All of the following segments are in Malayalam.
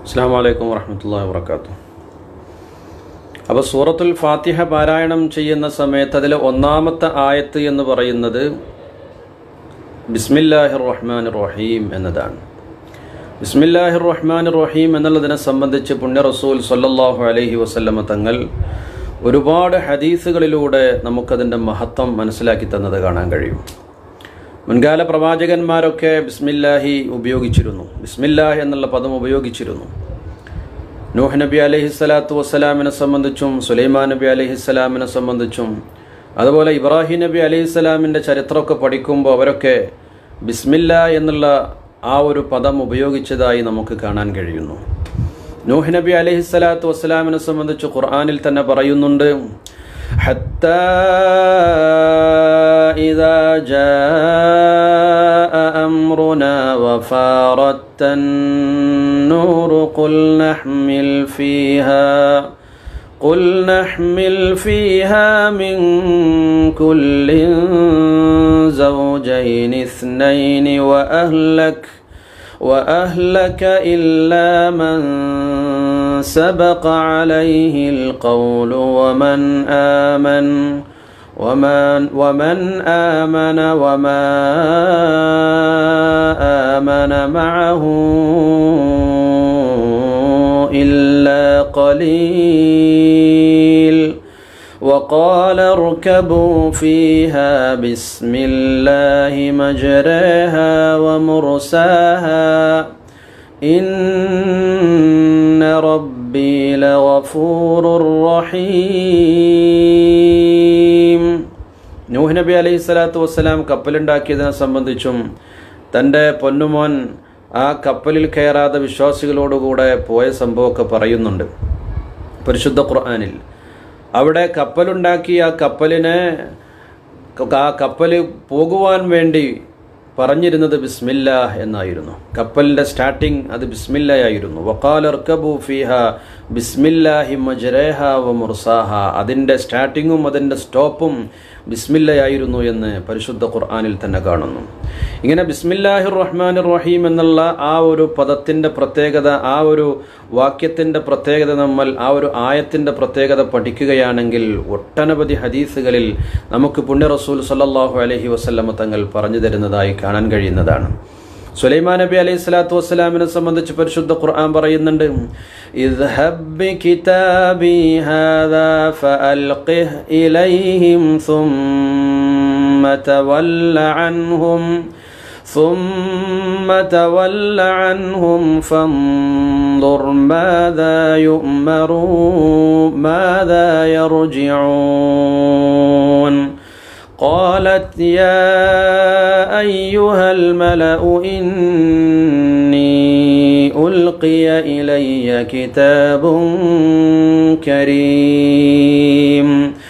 അസ്സാം വലൈക്കും വർഹമത്തല്ലാ വാത്തു അപ്പോൾ സൂറത്തുൽ ഫാത്തിഹ പാരായണം ചെയ്യുന്ന സമയത്ത് അതിൽ ഒന്നാമത്തെ ആയത്ത് എന്ന് പറയുന്നത് ബിസ്മില്ലാഹിർ റഹ്മാൻ റഹീം എന്നതാണ് ബിസ്മില്ലാഹിർ റഹ്മാൻ റഹീം എന്നുള്ളതിനെ സംബന്ധിച്ച് പുണ്യ റസൂൽ സല്ലല്ലാഹു അലൈഹി വസല്ലമ തങ്ങൾ ഒരുപാട് ഹദീസുകളിലൂടെ നമുക്കതിൻ്റെ മഹത്വം മനസ്സിലാക്കി തന്നത് കാണാൻ കഴിയും മുൻകാല പ്രവാചകന്മാരൊക്കെ ബിസ്മില്ലാഹി ഉപയോഗിച്ചിരുന്നു ബിസ്മില്ലാഹി എന്നുള്ള പദം ഉപയോഗിച്ചിരുന്നു നൂഹ് നബി അലൈഹി സ്വലാത്തു വസ്സലാമിനെ സംബന്ധിച്ചും സുലൈമാൻ നബി അലൈഹി സ്വലാമിനെ സംബന്ധിച്ചും അതുപോലെ ഇബ്രാഹിം നബി അലൈഹി സ്വലാമിൻ്റെ ചരിത്രമൊക്കെ പഠിക്കുമ്പോൾ അവരൊക്കെ ബിസ്മില്ല എന്നുള്ള ആ ഒരു പദം ഉപയോഗിച്ചതായി നമുക്ക് കാണാൻ കഴിയുന്നു നൂഹ് നബി അലൈഹി സ്വലാത്തു വസ്സലാമിനെ സംബന്ധിച്ച് ഖുർആാനിൽ തന്നെ പറയുന്നുണ്ട് حتى إذا جاء أمرنا وفارت النور قل نحمل فيها قل نحمل فيها من كل زوجين اثنين وأهلك وأهلك إلا من سبق عليه القول ومن آمن ومن ومن آمن وما آمن معه إلا قليل وقال اركبوا فيها بسم الله مجريها ومرساها إن ربي لغفور رحيم നൂഹ് നബി അലൈഹി സ്വലാത്തു വസ്സലാം കപ്പലുണ്ടാക്കിയതിനെ സംബന്ധിച്ചും തൻ്റെ പൊന്നുമോൻ ആ കപ്പലിൽ കയറാതെ വിശ്വാസികളോടുകൂടെ പോയ സംഭവമൊക്കെ പറയുന്നുണ്ട് പരിശുദ്ധ ഖുർആാനിൽ അവിടെ കപ്പലുണ്ടാക്കി ആ കപ്പലിനെ ആ കപ്പൽ പോകുവാൻ വേണ്ടി പറഞ്ഞിരുന്നത് ബിസ്മില്ല എന്നായിരുന്നു കപ്പലിൻ്റെ സ്റ്റാർട്ടിങ് അത് ബിസ്മില്ലയായിരുന്നു വക്കാലർക്കബു ഫിഹ ബിസ്മില്ലാഹി മജരേഹ വ മുർസാഹ അതിൻ്റെ സ്റ്റാർട്ടിങ്ങും അതിൻ്റെ സ്റ്റോപ്പും ബിസ്മില്ലയായിരുന്നു എന്ന് പരിശുദ്ധ ഖുർആാനിൽ തന്നെ കാണുന്നു ഇങ്ങനെ ബിസ്മില്ലാഹിർ റഹ്മാൻ റഹീം എന്നുള്ള ആ ഒരു പദത്തിൻ്റെ പ്രത്യേകത ആ ഒരു വാക്യത്തിൻ്റെ പ്രത്യേകത നമ്മൾ ആ ഒരു ആയത്തിൻ്റെ പ്രത്യേകത പഠിക്കുകയാണെങ്കിൽ ഒട്ടനവധി ഹദീസുകളിൽ നമുക്ക് പുണ്യ റസൂൽ സല്ലാഹു അലഹി വസ്ല്ലമ തങ്ങൾ പറഞ്ഞു തരുന്നതായി കാണാൻ കഴിയുന്നതാണ് സുലൈമാൻ നബി അലൈഹി സ്വലാത്തു വസ്സലാമിനെ സംബന്ധിച്ച് പരിശുദ്ധ ഖുർആൻ പറയുന്നുണ്ട് اذهب بكتابي هذا فألقه إليهم ثم تول عنهم ثم تول عنهم فانظر ماذا يؤمرون ماذا يرجعون قالت يا أيها الملأ إني ألقي إلي كتاب كريم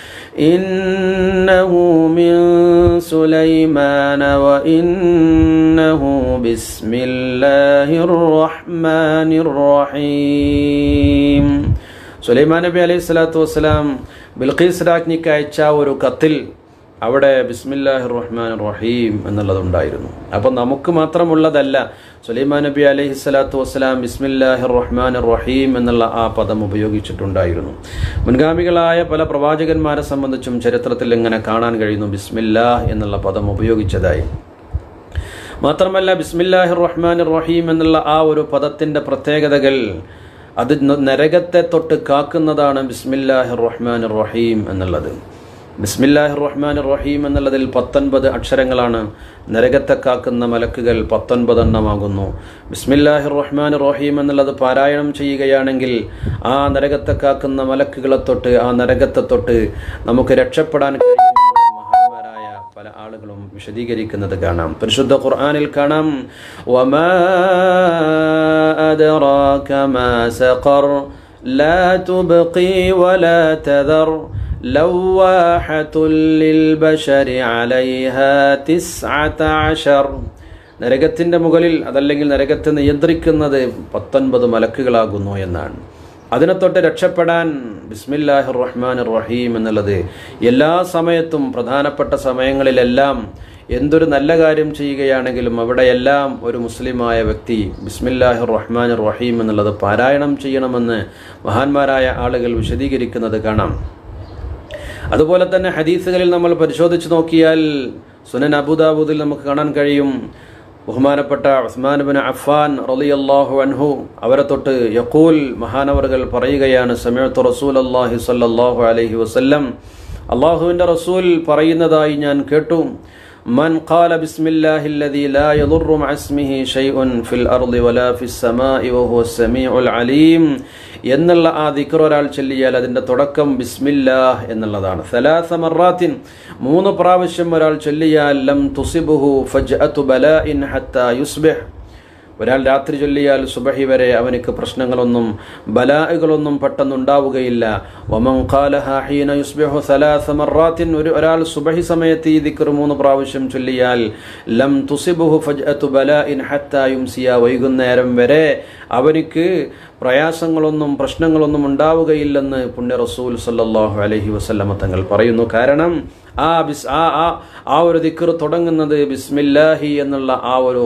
إنه من سليمان وإنه بسم الله الرحمن الرحيم സുലൈമാൻ നബി അലൈഹി സ്വലാത്തു വസ്സലാം ബിൽഖീസ് രാജ്ഞിക്ക് അയച്ച ഒരു കത്തിൽ അവിടെ ബിസ്മില്ലാഹിർ റഹ്മാൻ റഹീം എന്നുള്ളതുണ്ടായിരുന്നു അപ്പം നമുക്ക് മാത്രമുള്ളതല്ല സുലൈമാൻ നബി അലൈഹി സ്വലാത്തു വസ്സലാം ബിസ്മില്ലാഹിർ റഹ്മാൻ റഹീം എന്നുള്ള ആ പദം ഉപയോഗിച്ചിട്ടുണ്ടായിരുന്നു മുൻഗാമികളായ പല പ്രവാചകന്മാരെ സംബന്ധിച്ചും ചരിത്രത്തിൽ ഇങ്ങനെ കാണാൻ കഴിയുന്നു ബിസ്മില്ലാഹ് എന്നുള്ള പദം ഉപയോഗിച്ചതായി മാത്രമല്ല ബിസ്മില്ലാഹിർ റഹ്മാൻ റഹീം എന്നുള്ള ആ ഒരു പദത്തിൻ്റെ പ്രത്യേകതകൾ അത് നരകത്തെ തൊട്ട് കാക്കുന്നതാണ് ബിസ്മില്ലാഹിർ റഹ്മാൻ റഹീം എന്നുള്ളത് ബിസ്മില്ലാഹിർ റഹ്മാൻ റഹീം എന്നുള്ളതിൽ പത്തൊൻപത് അക്ഷരങ്ങളാണ് നരകത്തെ കാക്കുന്ന മലക്കുകൾ പത്തൊൻപത് എണ്ണമാകുന്നു ബിസ്മില്ലാഹിർ റഹ്മാൻ റഹീം എന്നുള്ളത് പാരായണം ചെയ്യുകയാണെങ്കിൽ ആ നരകത്തെ കാക്കുന്ന മലക്കുകളെ തൊട്ട് ആ നരകത്തെ തൊട്ട് നമുക്ക് രക്ഷപ്പെടാൻ കഴിയും മഹാന്മാരായ പല ആളുകളും വിശദീകരിക്കുന്നത് കാണാം പരിശുദ്ധ ഖുർആനിൽ കാണാം വമാ അദ്റാക മാ സഖർ ലാ തുബ്ഖി വലാ തദർ لواحة للبشر عليها تسعة عشر നരകത്തിൻ്റെ മുകളിൽ അതല്ലെങ്കിൽ നരകത്തെ നിയന്ത്രിക്കുന്നത് പത്തൊൻപത് മലക്കുകളാകുന്നു എന്നാണ് അതിനെ തൊട്ട് രക്ഷപ്പെടാൻ ബിസ്മില്ലാഹിർ റഹ്മാൻ റഹീം എന്നുള്ളത് എല്ലാ സമയത്തും പ്രധാനപ്പെട്ട സമയങ്ങളിലെല്ലാം എന്തൊരു നല്ല കാര്യം ചെയ്യുകയാണെങ്കിലും അവിടെയെല്ലാം ഒരു മുസ്ലിമായ വ്യക്തി ബിസ്മില്ലാഹിർ റഹ്മാൻ റഹീം എന്നുള്ളത് പാരായണം ചെയ്യണമെന്ന് മഹാന്മാരായ ആളുകൾ വിശദീകരിക്കുന്നത് കാണാം അതുപോലെ തന്നെ ഹദീസുകളിൽ നമ്മൾ പരിശോധിച്ച് നോക്കിയാൽ സുനൻ അബുദാബുദിൽ നമുക്ക് കാണാൻ കഴിയും ബഹുമാനപ്പെട്ട ഉസ്മാൻ ബിൻ അഫ്ഫാൻ റളിയല്ലാഹു അൻഹു അവരെ തൊട്ട് യഖൂൽ മഹാനവറുകൾ പറയുകയാണ് സമയത്ത് റസൂൽ അള്ളാഹി സല്ലല്ലാഹു അലൈഹി വസല്ലം അള്ളാഹുവിൻ്റെ റസൂൽ പറയുന്നതായി ഞാൻ കേട്ടു من قال بسم الله الذي لا يضر مع اسمه شيء في الأرض ولا في السماء وهو السميع العليم എന്നുള്ള ആ ദിക്ർ ഒരാൾ ചൊല്ലിയാൽ അതിൻ്റെ തുടക്കം ബിസ്മില്ലാഹ് എന്നുള്ളതാണ് സലാസ മറാത്തിൻ മൂന്ന് പ്രാവശ്യം ഒരാൾ ചൊല്ലിയാൽ ലം തുസിബുഹു ഫജ്അതു ബലാഇൻ ഹത്താ യുസ്ബിഹ് ഒരാൾ രാത്രി ചൊല്ലിയാൽ സുബഹി വരെ അവനക്ക് പ്രശ്നങ്ങളൊന്നും ബലാഹുകളൊന്നും പെട്ടെന്നുണ്ടാവുകയില്ല വമൻ ഖാലഹ ഹീന യുസ്ബിഹു സലാസ മറാത്തിൻ ഒരു ഒരാൾ സുബഹി സമയത്ത് ഈ ദിക്ർ മൂന്ന് പ്രാവശ്യം ചൊല്ലിയാൽ ലം തുസിബുഹു ഫജ്അതു ബലാഇൻ ഹത്താ യുംസിയ വൈകുന്നേരം വരെ അവനിക്ക് പ്രയാസങ്ങളൊന്നും പ്രശ്നങ്ങളൊന്നും ഉണ്ടാവുകയില്ലെന്ന് പുണ്യ റസൂൽ സല്ലല്ലാഹു അലൈഹി വസല്ലമ തങ്ങൾ പറയുന്നു കാരണം ആ ബിസ് ആ ആ ആ ഒരു ദിക്കർ തുടങ്ങുന്നത് ബിസ്മില്ലാഹി എന്നുള്ള ആ ഒരു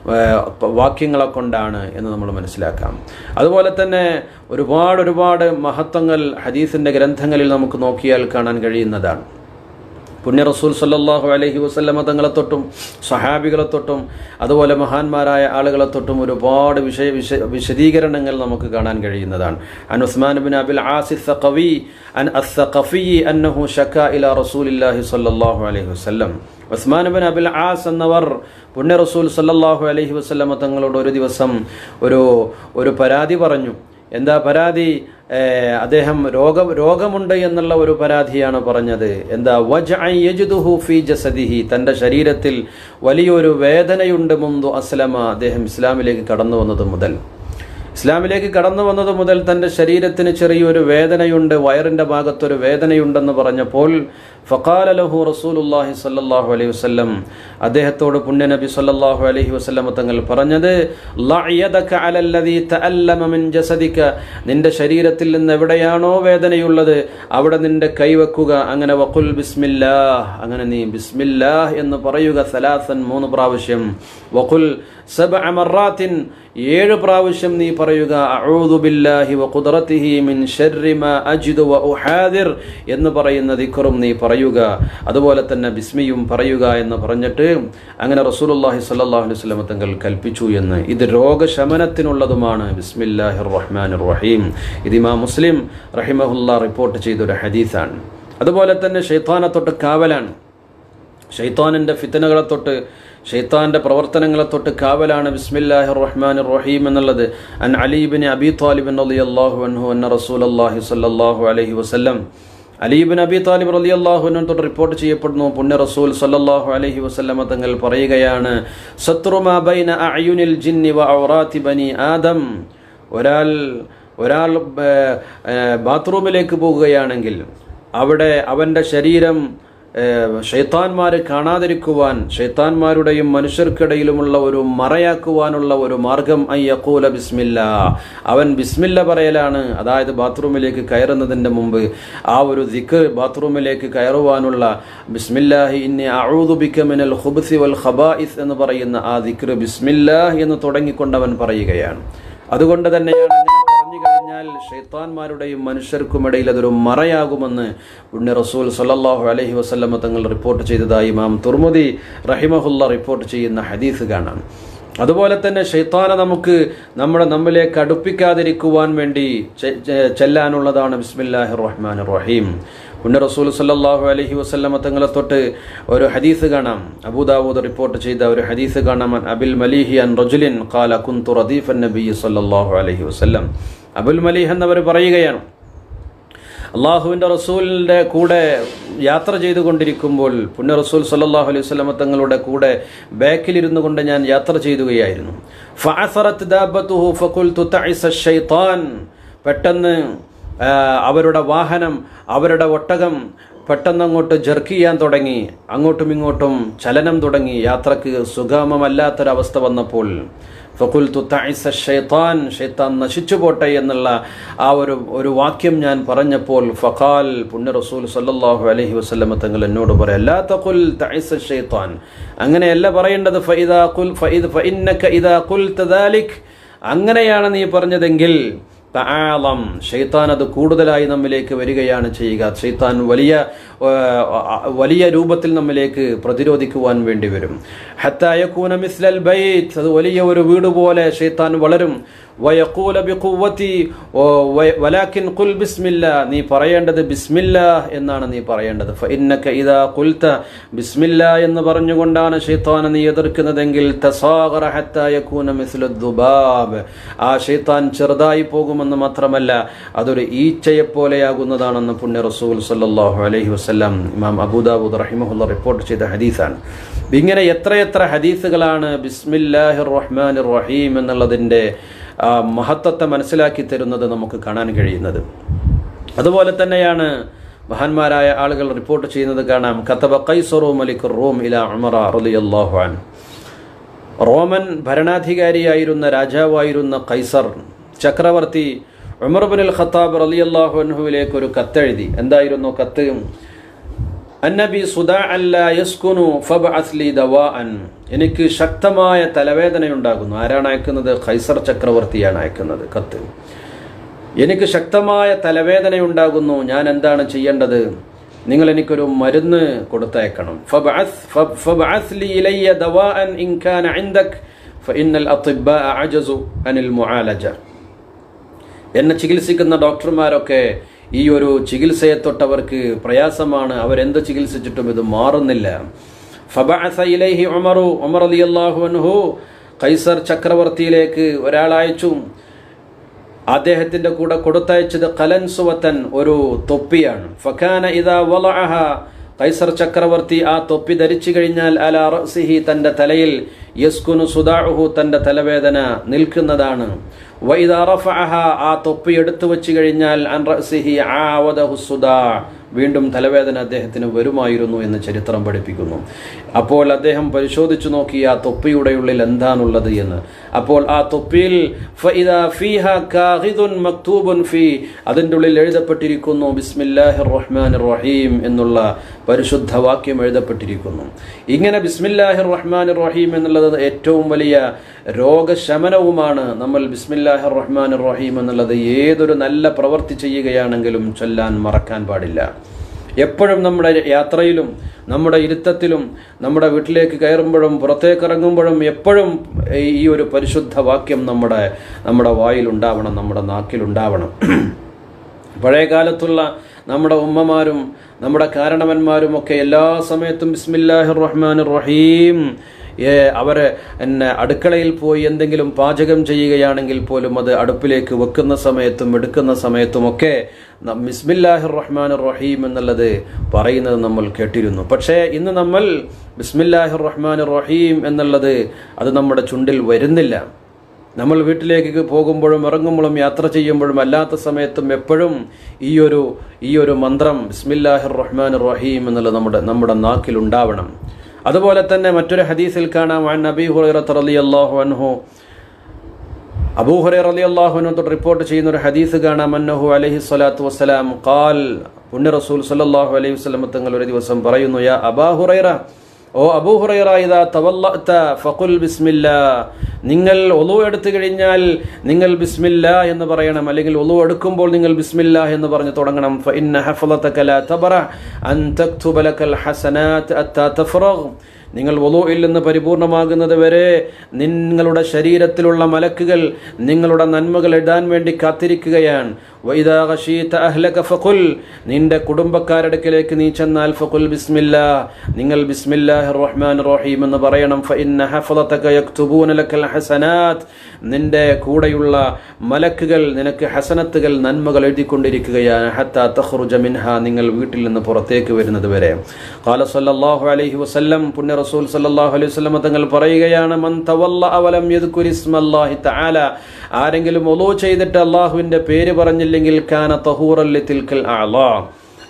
വാക്യങ്ങളെ കൊണ്ടാണ് എന്ന് നമ്മൾ മനസ്സിലാക്കാം അതുപോലെ തന്നെ ഒരുപാട് ഒരുപാട് മഹത്വങ്ങൾ ഹദീസിൻ്റെ ഗ്രന്ഥങ്ങളിൽ നമുക്ക് നോക്കിയാൽ കാണാൻ കഴിയുന്നതാണ് പുണ്യ റസൂൽ സല്ലാഹു അലഹി വസ്ല്ലമ തങ്ങളെ തൊട്ടും സഹാബികളെ തൊട്ടും അതുപോലെ മഹാന്മാരായ ആളുകളെ തൊട്ടും ഒരുപാട് വിഷയ വിശ വിശദീകരണങ്ങൾ നമുക്ക് കാണാൻ കഴിയുന്നതാണ് അൻ ഉസ്മാൻ ബിൻ അബിൽ ആസിഫ് കവി അൻ അസ്സഖഫി അന്നഹു ഷക്ക ഇല റസൂലില്ലാഹി സല്ലല്ലാഹു അലൈഹി വസല്ലം ഉസ്മാൻ ബിൻ അബിൽ ആസ് എന്നവർ പുണ്യ റസൂൽ സല്ലല്ലാഹു അലൈഹി വസല്ലമ തങ്ങളോട് ഒരു ദിവസം ഒരു ഒരു പരാതി പറഞ്ഞു എന്താ പരാതി അദ്ദേഹം രോഗ രോഗമുണ്ട് എന്നുള്ള ഒരു പരാതിയാണ് പറഞ്ഞത് എന്താ വജ്അയ്യജുദുഹു ഫി ജസദിഹി തൻ്റെ ശരീരത്തിൽ വലിയൊരു വേദനയുണ്ട് മുന്തു അസ്ലമ അദ്ദേഹം ഇസ്ലാമിലേക്ക് കടന്നു വന്നത് മുതൽ ഇസ്ലാമിലേക്ക് കടന്നു വന്നത് മുതൽ തൻ്റെ ശരീരത്തിന് ചെറിയൊരു വേദനയുണ്ട് വയറിൻ്റെ ഭാഗത്തൊരു വേദനയുണ്ടെന്ന് പറഞ്ഞപ്പോൾ ഫഖാല ലഹു റസൂലുല്ലാഹി സല്ലല്ലാഹു അലൈഹി വസല്ലം അദ്ദേഹത്തോട് പുണ്യനബി സല്ലല്ലാഹു അലൈഹി വസല്ലം തങ്ങൾ പറഞ്ഞത് ലഅയദക അലല്ലദീ തഅല്ലമ മിൻ ജസദിക നിന്റെ ശരീരത്തിൽ നിന്ന് എവിടെയാണോ വേദനയുള്ളത് അവിടെ നിന്റെ കൈവെക്കുക അങ്ങനെ വഖുൽ ബിസ്മില്ലാഹ് അങ്ങനെ നീ ബിസ്മില്ലാഹ് എന്ന് പറയുക സലാസൻ മൂന്ന് പ്രാവശ്യം വഖുൽ സബ്അ മറാത്തിൻ ഏഴ് പ്രാവശ്യം നീ പറയുക അഊദു ബില്ലാഹി വ ഖുദ്റതിഹി മിൻ ശർരി മാ അജിദു വ ഉഹാദിർ എന്ന് പറയുന്ന ദിക്റും നീ പറയുക അതുപോലെ തന്നെ ബിസ്മിയും പറയുക എന്ന് പറഞ്ഞിട്ട് അങ്ങനെ റസൂലുള്ളാഹി സ്വല്ലല്ലാഹു അലൈഹി വസല്ലം തങ്ങൾ കൽപ്പിച്ചു എന്ന് ഇത് രോഗശമനത്തിനുള്ളതുമാണ് ബിസ്മില്ലാഹിർ റഹ്മാനിർ റഹീം ഇത് ഇമാം മുസ്ലിം റഹിമഹുല്ല റിപ്പോർട്ട് ചെയ്തൊരു ഹദീസാണ് അതുപോലെ തന്നെ ഷെയ്ത്താനെ തൊട്ട് കാവലാണ് ഷെയ്ത്താനിൻ്റെ ഫിത്തനകളെ തൊട്ട് ഷെയ്ത്താന്റെ പ്രവർത്തനങ്ങളെ തൊട്ട് കാവലാണ് ബിസ്മില്ലാഹിർ റഹ്മാനിർ റഹീം എന്നുള്ളത് അൻ അലീബിൻ അബി താലിബിൻ റളിയല്ലാഹു അൻഹു അന്ന റസൂലല്ലാഹി സ്വല്ലല്ലാഹു അലൈഹി വസല്ലം അലീബിൻ അബി താലിബ് റളിയല്ലാഹു അൻഹു തൊട്ട് റിപ്പോർട്ട് ചെയ്യപ്പെടുന്നു പുണ്യ റസൂൽ സല്ലല്ലാഹു അലൈഹി വസല്ലമ തങ്ങൾ പറയുകയാണ് സത്രുമാ ബൈന അഅയുനിൽ ജിന്നി വ ഔറാത്തി ബനി ആദം ഒരാൾ ഒരാൾ ബാത്റൂമിലേക്ക് പോകുകയാണെങ്കിൽ അവിടെ അവൻ്റെ ശരീരം ഷെയ്ത്താൻമാർ കാണാതിരിക്കുവാൻ ഷെയ്ത്താൻമാരുടെയും മനുഷ്യർക്കിടയിലുമുള്ള ഒരു മറയാക്കുവാനുള്ള ഒരു മാർഗം അയ്യക്കൂല ബിസ്മില്ല അവൻ ബിസ്മില്ല പറയലാണ് അതായത് ബാത്റൂമിലേക്ക് കയറുന്നതിൻ്റെ മുമ്പ് ആ ഒരു ദിക്ക് ബാത്റൂമിലേക്ക് കയറുവാനുള്ള ബിസ്മില്ലാഹി ഇന്നി അഴൂദുബിക്ക മിനൽ ഹുബ്സി വൽ ഖബായിസ് എന്ന് പറയുന്ന ആ ദിക്ർ ബിസ്മില്ലാഹ് എന്ന് തുടങ്ങിക്കൊണ്ടവൻ പറയുകയാണ് അതുകൊണ്ട് തന്നെയാണ് അങ്ങനെ പറഞ്ഞു കഴിഞ്ഞാൽ ഷെയ്ത്താൻമാരുടെയും മനുഷ്യർക്കുമിടയിൽ അതൊരു മറയാകുമെന്ന് പുണ്യ റസൂൽ സല്ലല്ലാഹു അലൈഹി വസല്ലമ തങ്ങൾ റിപ്പോർട്ട് ചെയ്തതായി ഇമാം തുർമുദി റഹിമഹുല്ല റിപ്പോർട്ട് ചെയ്യുന്ന ഹദീസ് കാണാം അതുപോലെ തന്നെ ഷെയ്ത്താനെ നമുക്ക് നമ്മുടെ നമ്മിലേക്ക് അടുപ്പിക്കാതിരിക്കുവാൻ വേണ്ടി ചെല്ലാനുള്ളതാണ് ബിസ്മില്ലാഹി റഹ്മാൻ റഹീം പുണ്യ റസൂൽ സല്ലല്ലാഹു അലൈഹി വസല്ലമ തങ്ങളെ തൊട്ട് ഒരു ഹദീസ് കാണാം അബൂദാവൂദ് റിപ്പോർട്ട് ചെയ്ത ഒരു ഹദീസ് കാണാം അബിൽ മലീഹി അൻ റജുലിൻ ഖാല കുന്തു റദീഫൻ നബി സല്ലല്ലാഹു അലൈഹി വസല്ലം അബുൽ മലീഹ് എന്നവർ പറയുകയാണ് അള്ളാഹുവിൻ്റെ റസൂലിൻ്റെ കൂടെ യാത്ര ചെയ്തുകൊണ്ടിരിക്കുമ്പോൾ പുണ്യ റസൂൽ സല്ലാഹു അലൈഹി വസ്ലമ തങ്ങളുടെ കൂടെ ബാക്കിലിരുന്നു കൊണ്ട് ഞാൻ യാത്ര ചെയ്യുകയായിരുന്നു പെട്ടെന്ന് അവരുടെ വാഹനം അവരുടെ ഒട്ടകം പെട്ടെന്ന് അങ്ങോട്ട് ജർക്ക് ചെയ്യാൻ തുടങ്ങി അങ്ങോട്ടും ഇങ്ങോട്ടും ചലനം തുടങ്ങി യാത്രക്ക് സുഗമമല്ലാത്തൊരവസ്ഥ വന്നപ്പോൾ ഫക്കുൽത്തു തൈസ ഷെയ്ത്താൻ ഷെയ്ത്താൻ നശിച്ചു പോട്ടെ എന്നുള്ള ആ ഒരു ഒരു വാക്യം ഞാൻ പറഞ്ഞപ്പോൾ ഫഖാൽ പുണ്യ റസൂൽ സല്ലല്ലാഹു അലൈഹി വസല്ലമ തങ്ങൾ എന്നോട് പറയാം ലാ തഖുൽ തൈസ ഷെയ്ത്താൻ അങ്ങനെയല്ല പറയേണ്ടത് ഫഇദാ ഖുൽ ഫഇദ് ഫഇന്നക ഇദാ ഖുൽത ദാലിക് അങ്ങനെയാണ് നീ പറഞ്ഞതെങ്കിൽ തആളം ഷെയ്ത്താൻ അത് കൂടുതലായി നമ്മിലേക്ക് വരികയാണ് ചെയ്യുക ഷെയ്ത്താൻ വലിയ ആ, വലിയ രൂപത്തിൽ നമ്മിലേക്ക് പ്രതിരോധിക്കുവാൻ വേണ്ടി വരും ഹത്തായക്കൂന മിസ്ലൽ ബൈത്ത് അത് വലിയ ഒരു വീട് പോലെ ഷെയ്ത്താൻ വളരും വയക്കൂല ബിഖുവത്തി വലാക്കിൻ കുൽ ബിസ്മില്ല നീ പറയേണ്ടത് ബിസ്മില്ല എന്നാണ് നീ പറയേണ്ടത് ഫഇന്നക ഇദാ ഖുൽത ബിസ്മില്ല എന്ന് പറഞ്ഞുകൊണ്ടാണ് ഷെയ്ത്താനെ നീ എതിർക്കുന്നതെങ്കിൽ തസാഗറ ഹത്താ യകൂന മിസ്ലു ദുബാബ് ആ ഷെയ്ത്താൻ ചെറുതായി പോകുമെന്ന് മാത്രമല്ല അതൊരു ഈച്ചയെ പോലെയാകുന്നതാണെന്ന് പുണ്യ റസൂൽ സല്ലല്ലാഹു അലൈഹി വസല്ലം ഇമാം അബൂദാവൂദ് റഹിമഹുല്ല റിപ്പോർട്ട് ചെയ്ത ഹദീസാണ് ഇങ്ങനെ എത്രയെത്ര ഹദീസുകളാണ് ബിസ്മില്ലാഹിർ റഹ്മാനിർ റഹീം എന്നുള്ളതിൻ്റെ ആ, മഹത്വത്തെ മനസ്സിലാക്കി തരുന്നത് നമുക്ക് കാണാൻ കഴിയുന്നത് അതുപോലെ തന്നെയാണ് മഹാന്മാരായ ആളുകൾ റിപ്പോർട്ട് ചെയ്യുന്നത് കാണാം കത്തബ കൈസറു മലിക് റോം ഇല ഉമറ റളിയല്ലാഹു അൻ റോമൻ ഭരണാധികാരിയായിരുന്ന രാജാവായിരുന്ന കൈസർ ചക്രവർത്തി ഉമർ ബിൻ അൽ ഖത്താബ് റളിയല്ലാഹു അൻഹുവിലേക്ക് ഒരു കത്തെഴുതി എന്തായിരുന്നു കത്ത് അന്നബി സുദാ അല്ല യസ്കുനു ഫബ്അസ് ലി ദവാഅൻ എനിക്ക് ശക്തമായ തലവേദനയുണ്ടാകുന്നു ആരാണ് അയക്കുന്നത് ഖൈസർ ചക്രവർത്തിയാണ് അയക്കുന്നത് കത്ത് എനിക്ക് ശക്തമായ തലവേദനയുണ്ടാകുന്നു ഞാൻ എന്താണ് ചെയ്യേണ്ടത് നിങ്ങൾ എനിക്കൊരു മരുന്ന് കൊടുത്തയക്കണം ഫബ്അസ് ഫബ്- ഫബ്അസ് ലി ഇലയ്യ ദവാഅൻ ഇൻ കാന ഇൻദക് ഫഇന്നൽ അത്തിബ്ബാഅ അജസു അനിൽ മുആലജ എന്നെ ചികിത്സിക്കുന്ന ഡോക്ടർമാരൊക്കെ ഈ ഒരു ചികിത്സയെ തൊട്ടവർക്ക് പ്രയാസമാണ് അവരെന്ത് ചികിത്സിച്ചിട്ടും ഇത് മാറുന്നില്ല ഫബഅസ ഇലൈഹി ഉമറു ഉമർ റളിയല്ലാഹു അൻഹു കൈസർ ചക്രവർത്തിയിലേക്ക് ഒരാളയച്ചു അദ്ദേഹത്തിന്റെ കൂടെ കൊടുത്തയച്ചത് കലൻസുവത്തൻ ഒരു തൊപ്പിയാണ് ഫഖാന ഇദാ വളഅഹ കൈസർ ചക്രവർത്തി ആ തൊപ്പി ധരിച്ചു കഴിഞ്ഞാൽ അല റസിഹി തന്റെ തലയിൽ യസ്കുനു സുദാഹു തന്റെ തലവേദന നിൽക്കുന്നതാണ് വൈദ റഫഅഹ ആ തൊപ്പി എടുത്തു വെച്ച് കഴിഞ്ഞാൽ അൻ റസിഹി ആവദഹു സുദാ വീണ്ടും തലവേദന അദ്ദേഹത്തിന് വരുമായിരുന്നു എന്ന് ചരിത്രം പഠിപ്പിക്കുന്നു അപ്പോൾ അദ്ദേഹം പരിശോധിച്ചു നോക്കി ആ തൊപ്പിയുടെ ഉള്ളിൽ എന്താണുള്ളത് എന്ന് അപ്പോൾ ആ തൊപ്പിയിൽ ഫഇദാ ഫീഹ കാഹിദുൻ മക്തൂബുൻ ഫീ അതിൻ്റെ ഉള്ളിൽ എഴുതപ്പെട്ടിരിക്കുന്നു ബിസ്മില്ലാഹിർ റഹ്മാനിർ റഹീം എന്നുള്ള പരിശുദ്ധ വാക്യം എഴുതപ്പെട്ടിരിക്കുന്നു ഇങ്ങനെ ബിസ്മില്ലാഹിർ റഹ്മാനിർ റഹീം എന്നുള്ളത് ഏറ്റവും വലിയ രോഗശമനവുമാണ് നമ്മൾ ബിസ്മില്ലാഹിർ റഹ്മാനിർ റഹീം എന്നുള്ളത് ഏതൊരു നല്ല പ്രവൃത്തി ചെയ്യുകയാണെങ്കിലും ചൊല്ലാൻ മറക്കാൻ പാടില്ല എപ്പോഴും നമ്മുടെ യാത്രയിലും നമ്മുടെ ഇരുത്തത്തിലും നമ്മുടെ വീട്ടിലേക്ക് കയറുമ്പോഴും പുറത്തേക്ക് ഇറങ്ങുമ്പോഴും എപ്പോഴും ഈ ഒരു പരിശുദ്ധ വാക്യം നമ്മുടെ നമ്മുടെ വായിൽ ഉണ്ടാവണം നമ്മുടെ നാക്കിൽ ഉണ്ടാവണം പഴയ കാലത്തുള്ള നമ്മുടെ ഉമ്മമാരും നമ്മുടെ കാരണവന്മാരും ഒക്കെ എല്ലാ സമയത്തും ബിസ്മില്ലാഹിർ റഹ്മാനിർ റഹീം ഏ, അവര് എന്നെ അടുക്കളയിൽ പോയി എന്തെങ്കിലും പാചകം ചെയ്യുകയാണെങ്കിൽ പോലും അത് അടുപ്പിലേക്ക് വെക്കുന്ന സമയത്തും എടുക്കുന്ന സമയത്തുമൊക്കെ ന- ബിസ്മില്ലാഹിർ റഹ്മാനിർ റഹീം എന്നുള്ളത് പറയുന്നത് നമ്മൾ കേട്ടിരുന്നു പക്ഷേ ഇന്ന് നമ്മൾ ബിസ്മില്ലാഹിർ റഹ്മാനിർ റഹീം എന്നുള്ളത് അത് നമ്മുടെ ചുണ്ടിൽ വരുന്നില്ല നമ്മൾ വീട്ടിലേക്ക് പോകുമ്പോഴും ഇറങ്ങുമ്പോഴും യാത്ര ചെയ്യുമ്പോഴും അല്ലാത്ത സമയത്തും എപ്പോഴും ഈ ഒരു ഈ ഒരു മന്ത്രം ബിസ്മില്ലാഹിർ റഹ്മാൻ റഹീം എന്നുള്ളത് നമ്മുടെ നമ്മുടെ നാക്കിൽ ഉണ്ടാവണം അതുപോലെ തന്നെ മറ്റൊരു ഹദീസിൽ കാണാം അൻ നബി ഹുറൈറത്ത് റളിയല്ലാഹു അൻഹു അബൂ ഹുറൈറ റളിയല്ലാഹു അൻഹു തൊട്ട് റിപ്പോർട്ട് ചെയ്യുന്ന ഒരു ഹദീസ് കാണാം അന്നഹു അലൈഹി സ്വലാത്തു വസ്സലാം ഖാൽ പുണ്യ റസൂൽ സല്ലല്ലാഹു അലൈഹി വസല്ലം തങ്ങൾ ഒരു ദിവസം പറയുന്നു യാ അബാ ഹുറൈറ ഓ അബൂ ഹുറൈറ ഇദാ തവല്ലഅത ഫഖുൽ ബിസ്മില്ലാ നിങ്ങൾ ഒളു എടുത്തു കഴിഞ്ഞാൽ നിങ്ങൾ ബിസ്മില്ല എന്ന് പറയണം അല്ലെങ്കിൽ ഒളു എടുക്കുമ്പോൾ നിങ്ങൾ ബിസ്മില്ല എന്ന് പറഞ്ഞു തുടങ്ങണം ഫഇന്ന ഹഫളതക ലാ തബറ അൻ തക്തുബ ലക്കൽ ഹസനാത്ത് അത്താ തഫറഗ് നിങ്ങൾ ഒലുയിൽ നിന്ന് പരിപൂർണമാകുന്നത് വരെ നിങ്ങളുടെ ശരീരത്തിലുള്ള മലക്കുകൾ നിങ്ങളുടെ നന്മകൾ എഴുതാൻ വേണ്ടി കാത്തിരിക്കുകയാണ് വൈദാ ഖശീത അഹ്ലക ഫഖുൽ നിന്റെ കുടുംബക്കാരടുക്കലേക്ക് നീ ചെന്നാൽ ഫഖുൽ ബിസ്മില്ലാ നിങ്ങൾ ബിസ്മില്ലാഹിർ റഹ്മാനിർ റഹീം എന്ന് പറയണം ഫഇന്ന ഹഫളതക യക്തുബൂന ലക്കൽ ഹസനാത്ത് നിന്റെ കൂടെയുള്ള മലക്കുകൾ നിനക്ക് ഹസനത്തുകൾ നന്മകൾ എഴുതിക്കൊണ്ടിരിക്കുകയാണ് ഹത്താ തഖ്റുജ മിൻഹ നിങ്ങൾ വീട്ടിൽ നിന്ന് പുറത്തേക്ക് വരുന്നത് വരെ ഖാല സല്ലല്ലാഹു അലൈഹി വസല്ലം പുണ്യ റസൂൽ സല്ലല്ലാഹു അലൈഹി വസല്ലം തങ്ങൾ പറയുകയാണ് മൻ തവല്ല അവലം യദ്കുരി ഇസ്മല്ലാഹി തആല ആരെങ്കിലും ഒലു ചെയ്തിട്ട് അള്ളാഹുവിന്റെ പേര് പറഞ്ഞില്ലെങ്കിൽ കാന തഹൂറൽ ലിതിൽക്കൽ അഅളാ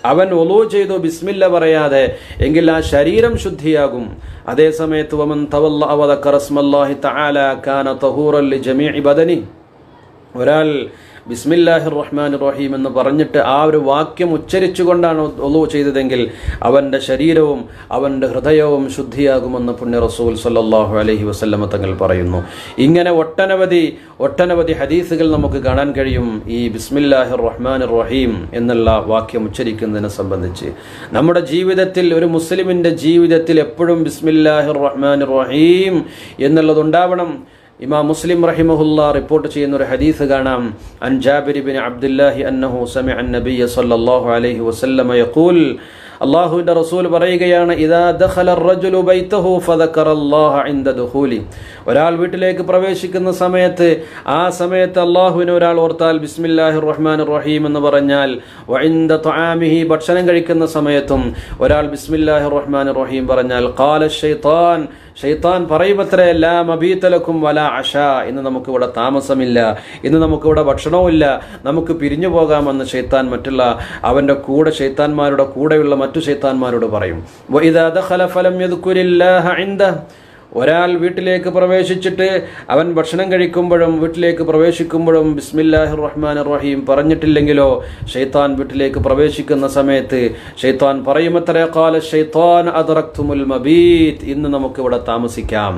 അവൻ ഒലു ചെയ്തു ബിസ്മില്ല പറയാതെ എങ്കിൽ ആ ശരീരം ശുദ്ധിയാകും അതേ സമയത്ത് വമൻ തവല്ല അവദക്കറ റസ്മല്ലാഹി തആല കാന തഹൂറൻ ലിജമീഇ ബദനി ഒരാൾ ബിസ്മില്ലാഹിർ റഹ്മാൻ റഹീം എന്ന് പറഞ്ഞിട്ട് ആ ഒരു വാക്യം ഉച്ചരിച്ചുകൊണ്ടാണ് ഒലു ചെയ്തതെങ്കിൽ അവൻ്റെ ശരീരവും അവൻ്റെ ഹൃദയവും ശുദ്ധിയാകുമെന്ന് പുണ്യ റസൂൽ സല്ലല്ലാഹു അലൈഹി വസല്ലമ തങ്ങൾ പറയുന്നു ഇങ്ങനെ ഒട്ടനവധി ഒട്ടനവധി ഹദീസുകൾ നമുക്ക് കാണാൻ കഴിയും ഈ ബിസ്മില്ലാഹിർ റഹ്മാൻ റഹീം എന്നുള്ള വാക്യം ഉച്ചരിക്കുന്നതിനെ സംബന്ധിച്ച് നമ്മുടെ ജീവിതത്തിൽ ഒരു മുസ്ലിമിൻ്റെ ജീവിതത്തിൽ എപ്പോഴും ബിസ്മില്ലാഹിർ റഹ്മാൻ റഹീം എന്നുള്ളത് ഉണ്ടാവണം ഇമാം മുസ്ലിം റഹിമഹുല്ല റിപ്പോർട്ട് ചെയ്യുന്ന ഒരു ഹദീസ് കാണാം അൻ ജാബിർ ബിൻ അബ്ദുല്ലാഹി അന്നഹു സമിഅ അൻ-നബിയ്യ സല്ലല്ലാഹു അലൈഹി വസല്ലമ യഖൂൽ അള്ളാഹുവിന്റെ റസൂൽ പറയുകയാണ് ഇദാ ദഖല റജുലു ബൈതഹു ഫദക്കറല്ലാഹ ഇൻദ ദുഖൂലി ഒരാൾ വീട്ടിലേക്ക് പ്രവേശിക്കുന്ന സമയത്ത് ആ സമയത്ത് അള്ളാഹുവിനെ ഒരാൾ ഓർത്താൽ ബിസ്മില്ലാഹിർ റഹ്മാനിർ റഹീം എന്ന് പറഞ്ഞാൽ വഇൻദ തുആമിഹി ഭക്ഷണം കഴിക്കുന്ന സമയത്തും ഒരാൾ ബിസ്മില്ലാഹിർ റഹ്മാനിർ റഹീം പറഞ്ഞാൽ ഖാല ഷൈത്താൻ ഷെയ്ത്താൻ പറയുമത്രേ ലാ മബീത്തലക്കും വല അഷ ഇന്ന് നമുക്കിവിടെ താമസമില്ല ഇന്ന് നമുക്കിവിടെ ഭക്ഷണവുമില്ല നമുക്ക് പിരിഞ്ഞു പോകാമെന്ന് ഷെയ്ത്താൻ മറ്റുള്ള അവൻ്റെ കൂടെ ഷെയ്ത്താന്മാരുടെ കൂടെയുള്ള മറ്റു ഷെയ്ത്താന്മാരോട് പറയും വഇദാ ദഖല ഫലം യദ്കുരില്ലാഹ ഇൻദ ഒരാൾ വീട്ടിലേക്ക് പ്രവേശിച്ചിട്ട് അവൻ ഭക്ഷണം കഴിക്കുമ്പോഴും വീട്ടിലേക്ക് പ്രവേശിക്കുമ്പോഴും ബിസ്മില്ലാഹിർ റഹ്മാൻ റഹീം പറഞ്ഞിട്ടില്ലെങ്കിലോ ഷെയ്ത്താൻ വീട്ടിലേക്ക് പ്രവേശിക്കുന്ന സമയത്ത് ഷെയ്ത്താൻ പറയുമത്രേ കാല ഷെയ്ത്താൻ അദറക്തുമുൽ മബീത്ത് ഇന്ന് നമുക്കിവിടെ താമസിക്കാം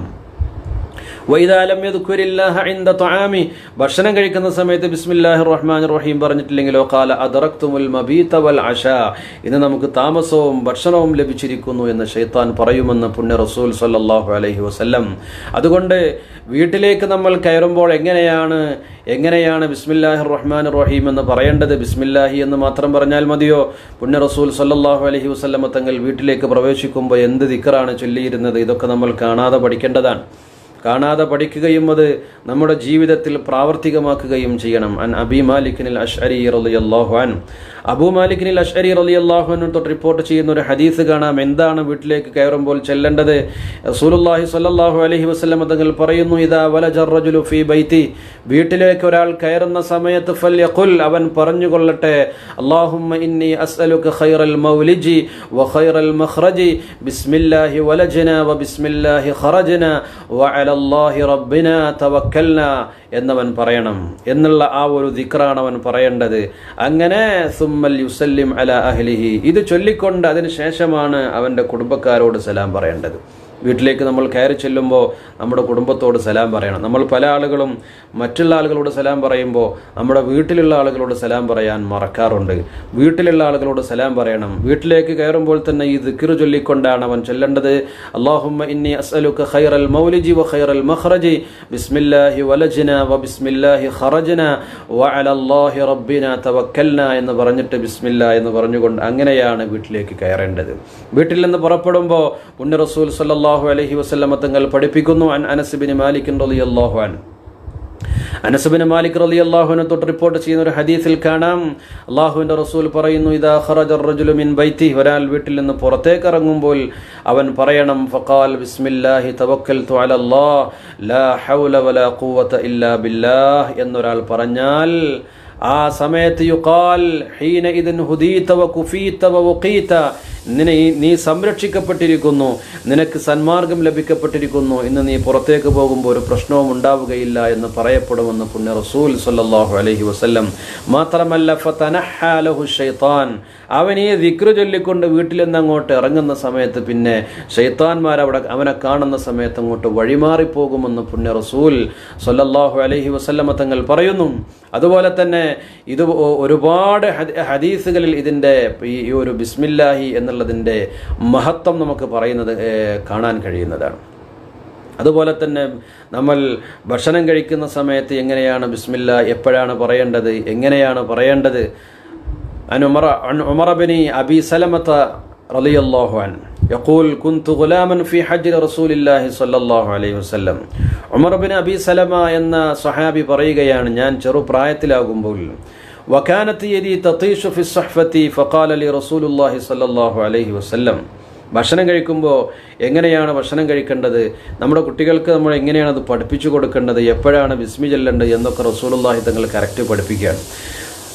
വൈദാലം യദ്കുരില്ലാഹ ഇൻദ തുആമി ഭക്ഷണം കഴിക്കുന്ന സമയത്ത് ബിസ്മില്ലാഹിർ റഹ്മാനിർ റഹീം പറഞ്ഞിട്ടില്ലെങ്കിലോ കാല അദറക്തുമുൽ മബീത വൽ അഷാ ഇന്ന് നമുക്ക് താമസവും ഭക്ഷണവും ലഭിച്ചിരിക്കുന്നു എന്ന് ഷെയ്ത്താൻ പറയുമെന്ന് പുണ്യ റസൂൽ സല്ലല്ലാഹു അലൈഹി വസല്ലം അതുകൊണ്ട് വീട്ടിലേക്ക് നമ്മൾ കയറുമ്പോൾ എങ്ങനെയാണ് എങ്ങനെയാണ് ബിസ്മില്ലാഹിർ റഹ്മാൻ റഹീം എന്ന് പറയേണ്ടത് ബിസ്മില്ലാഹി എന്ന് മാത്രം പറഞ്ഞാൽ മതിയോ പുണ്യ റസൂൽ സല്ലല്ലാഹു അലൈഹി വസല്ലമ തങ്ങൾ വീട്ടിലേക്ക് പ്രവേശിക്കുമ്പോൾ എന്ത് ദിക്കറാണ് ചൊല്ലിയിരുന്നത് ഇതൊക്കെ നമ്മൾ കാണാതെ പഠിക്കേണ്ടതാണ് കാണാതെ പഠിക്കുകയും അത് നമ്മുടെ ജീവിതത്തിൽ പ്രാവർത്തികമാക്കുകയും ചെയ്യണം അൻ അബി മാലിക്കിനിൽ അഷ്അരി റളിയല്ലാഹു അൻ അബൂ മാലിക്കിനിൽ അഷ്അരി റളിയല്ലാഹു അൻഹു തൊട്ട് റിപ്പോർട്ട് ചെയ്യുന്ന ഒരു ഹദീസ് കാണാം എന്താണ് വീട്ടിലേക്ക് കയറുമ്പോൾ ചെല്ലേണ്ടത് റസൂലുള്ളാഹി സ്വല്ലല്ലാഹു അലൈഹി വസല്ലം തങ്ങൾ പറയുന്നു ഇദാ വലജ റജുലു ഫീ ബൈതി വീട്ടിലേക്ക് ഒരാൾ കയറുന്ന സമയത്ത് ഫൽയഖുൽ അവൻ പറഞ്ഞുകൊള്ളട്ടെ അല്ലാഹുമ്മ ഇന്നി അസ്അലുക ഖൈറൽ മൗലിജി വ ഖൈറൽ മഖ്റജി ബിസ്മില്ലാഹി വലജന വ ബിസ്മില്ലാഹി ഖറജന വ അലല്ലാഹി റബ്ബിന തവക്കൽന എന്നവൻ പറയണം എന്നുള്ള ആ ഒരു ദിക്റാണ് അവൻ പറയേണ്ടത് അങ്ങനെ സുമ്മൽ യുസല്ലിം അല അഹ്ലിഹി ഇത് ചൊല്ലിക്കൊണ്ട് അതിന് ശേഷമാണ് അവൻ്റെ കുടുംബക്കാരോട് സലാം പറയേണ്ടത് വീട്ടിലേക്ക് നമ്മൾ കയറി ചെല്ലുമ്പോൾ നമ്മുടെ കുടുംബത്തോട് സലാം പറയണം നമ്മൾ പല ആളുകളും മറ്റുള്ള ആളുകളോട് സലാം പറയുമ്പോൾ നമ്മുടെ വീട്ടിലുള്ള ആളുകളോട് സലാം പറയാൻ മറക്കാറുണ്ട് വീട്ടിലുള്ള ആളുകളോട് സലാം പറയണം വീട്ടിലേക്ക് കയറുമ്പോൾ തന്നെ ഈ ദിക്റ് ചൊല്ലിക്കൊണ്ടാണ് അവൻ ചൊല്ലേണ്ടത് അള്ളാഹുമ്മ ഇന്നി അസ്അലുക ഖൈറൽ മൗലിജി വ ഖൈറൽ മഖ്റജി ബിസ്മില്ലാഹി വലജ്ന വ ബിസ്മില്ലാഹി ഖറജ്ന വ അലല്ലാഹി റബ്ബിന തവക്കൽന എന്ന് പറഞ്ഞിട്ട് ബിസ്മില്ല എന്ന് പറഞ്ഞുകൊണ്ട് അങ്ങനെയാണ് വീട്ടിലേക്ക് കയറേണ്ടത് വീട്ടിൽ നിന്ന് പുറപ്പെടുമ്പോൾ പുണ്യ റസൂൽ സല്ലല്ലാഹു അലൈഹി വസല്ലമ തങ്ങൾ പഠിപ്പിക്കുന്നു അൻ അനസ് ബിൻ മാലിക് റളിയല്ലാഹു അൻ അനസുബിന് മാലിക് റലി അള്ളാഹുവിനെ തൊട്ട് റിപ്പോർട്ട് ചെയ്യുന്ന ഒരു ഹദീസിൽ കാണാം അള്ളാഹുവിന്റെ റസൂൽ പറയുന്നു ഇതാ ഖറജ റജുലു മിൻ ബൈത്തി ഒരാൾ വീട്ടിൽ നിന്ന് പുറത്തേക്ക് ഇറങ്ങുമ്പോൾ അവൻ പറയണം ഫഖാൽ ബിസ്മില്ലാഹി തവക്കൽതു അലല്ലാഹ് ലാ ഹൗല വലാ ഖുവത ഇല്ലാ ബില്ലാഹ് എന്നൊരാൾ പറഞ്ഞാൽ ആ സമയത്ത് യുഖാൽ ഹീന ഇദിൻ ഹുദീത വ കുഫീത വ വഖീത നിന്നെ നീ സംരക്ഷിക്കപ്പെട്ടിരിക്കുന്നു നിനക്ക് സന്മാർഗം ലഭിക്കപ്പെട്ടിരിക്കുന്നു ഇന്ന് നീ പുറത്തേക്ക് പോകുമ്പോൾ ഒരു പ്രശ്നവും ഉണ്ടാവുകയില്ല എന്ന് പറയപ്പെടുമെന്ന് പുണ്യ റസൂൽ സല്ലല്ലാഹു അലൈഹി വസല്ലം മാത്രമല്ല ഫതനഹാലഹു ഷൈത്താൻ അവൻ ഈ വിക്രു ചൊല്ലിക്കൊണ്ട് വീട്ടിൽ നിന്ന് അങ്ങോട്ട് ഇറങ്ങുന്ന സമയത്ത് പിന്നെ ഷെയ്ത്താൻമാർ അവിടെ അവനെ കാണുന്ന സമയത്ത് അങ്ങോട്ട് വഴിമാറിപ്പോകുമെന്ന് പുണ്യ റസൂൽ സല്ലല്ലാഹു അലൈഹി വസല്ലമ തങ്ങൾ പറയുന്നു അതുപോലെ തന്നെ ഇത് ഒരുപാട് ഹദീസുകളിൽ ഇതിൻ്റെ ഈ ഒരു ബിസ്മില്ലാഹി എന്നുള്ളതിൻ്റെ മഹത്വം നമുക്ക് പറയുന്നത് കാണാൻ കഴിയുന്നതാണ് അതുപോലെ തന്നെ നമ്മൾ ഭക്ഷണം കഴിക്കുന്ന സമയത്ത് എങ്ങനെയാണ് ബിസ്മില്ല എപ്പോഴാണ് പറയേണ്ടത് എങ്ങനെയാണ് പറയേണ്ടത് അനുമറ ഉമറബിനി അബി സലമത്ത رضي الله عنه يقول كنت غلاما في حجر رسول الله صلى الله عليه وسلم ഉമർ ബിൻ അബി സലമ എന്ന സഹാബി പറയുകയാണ് ഞാൻ ചെറുപ്രായത്തിലാകുമ്പോൾ വക്കാനത്ത് യദി തത്തീഷു ഫി സഹ്ഫത്തി ഫഖാല ലി റസൂലുള്ളാഹി സ്വല്ലല്ലാഹു അലൈഹി വസല്ലം ഭക്ഷണം കഴിക്കുമ്പോൾ എങ്ങനെയാണ് ഭക്ഷണം കഴിക്കേണ്ടത് നമ്മുടെ കുട്ടികൾക്ക് നമ്മൾ എങ്ങനെയാണ് അത് പഠിപ്പിച്ചു കൊടുക്കേണ്ടത് എപ്പോഴാണ് ബിസ്മി ചെല്ലേണ്ടത് എന്നൊക്കെ റസൂലുള്ളാഹി തങ്ങൾ കറക്റ്റ് പഠിപ്പിക്കുകയാണ്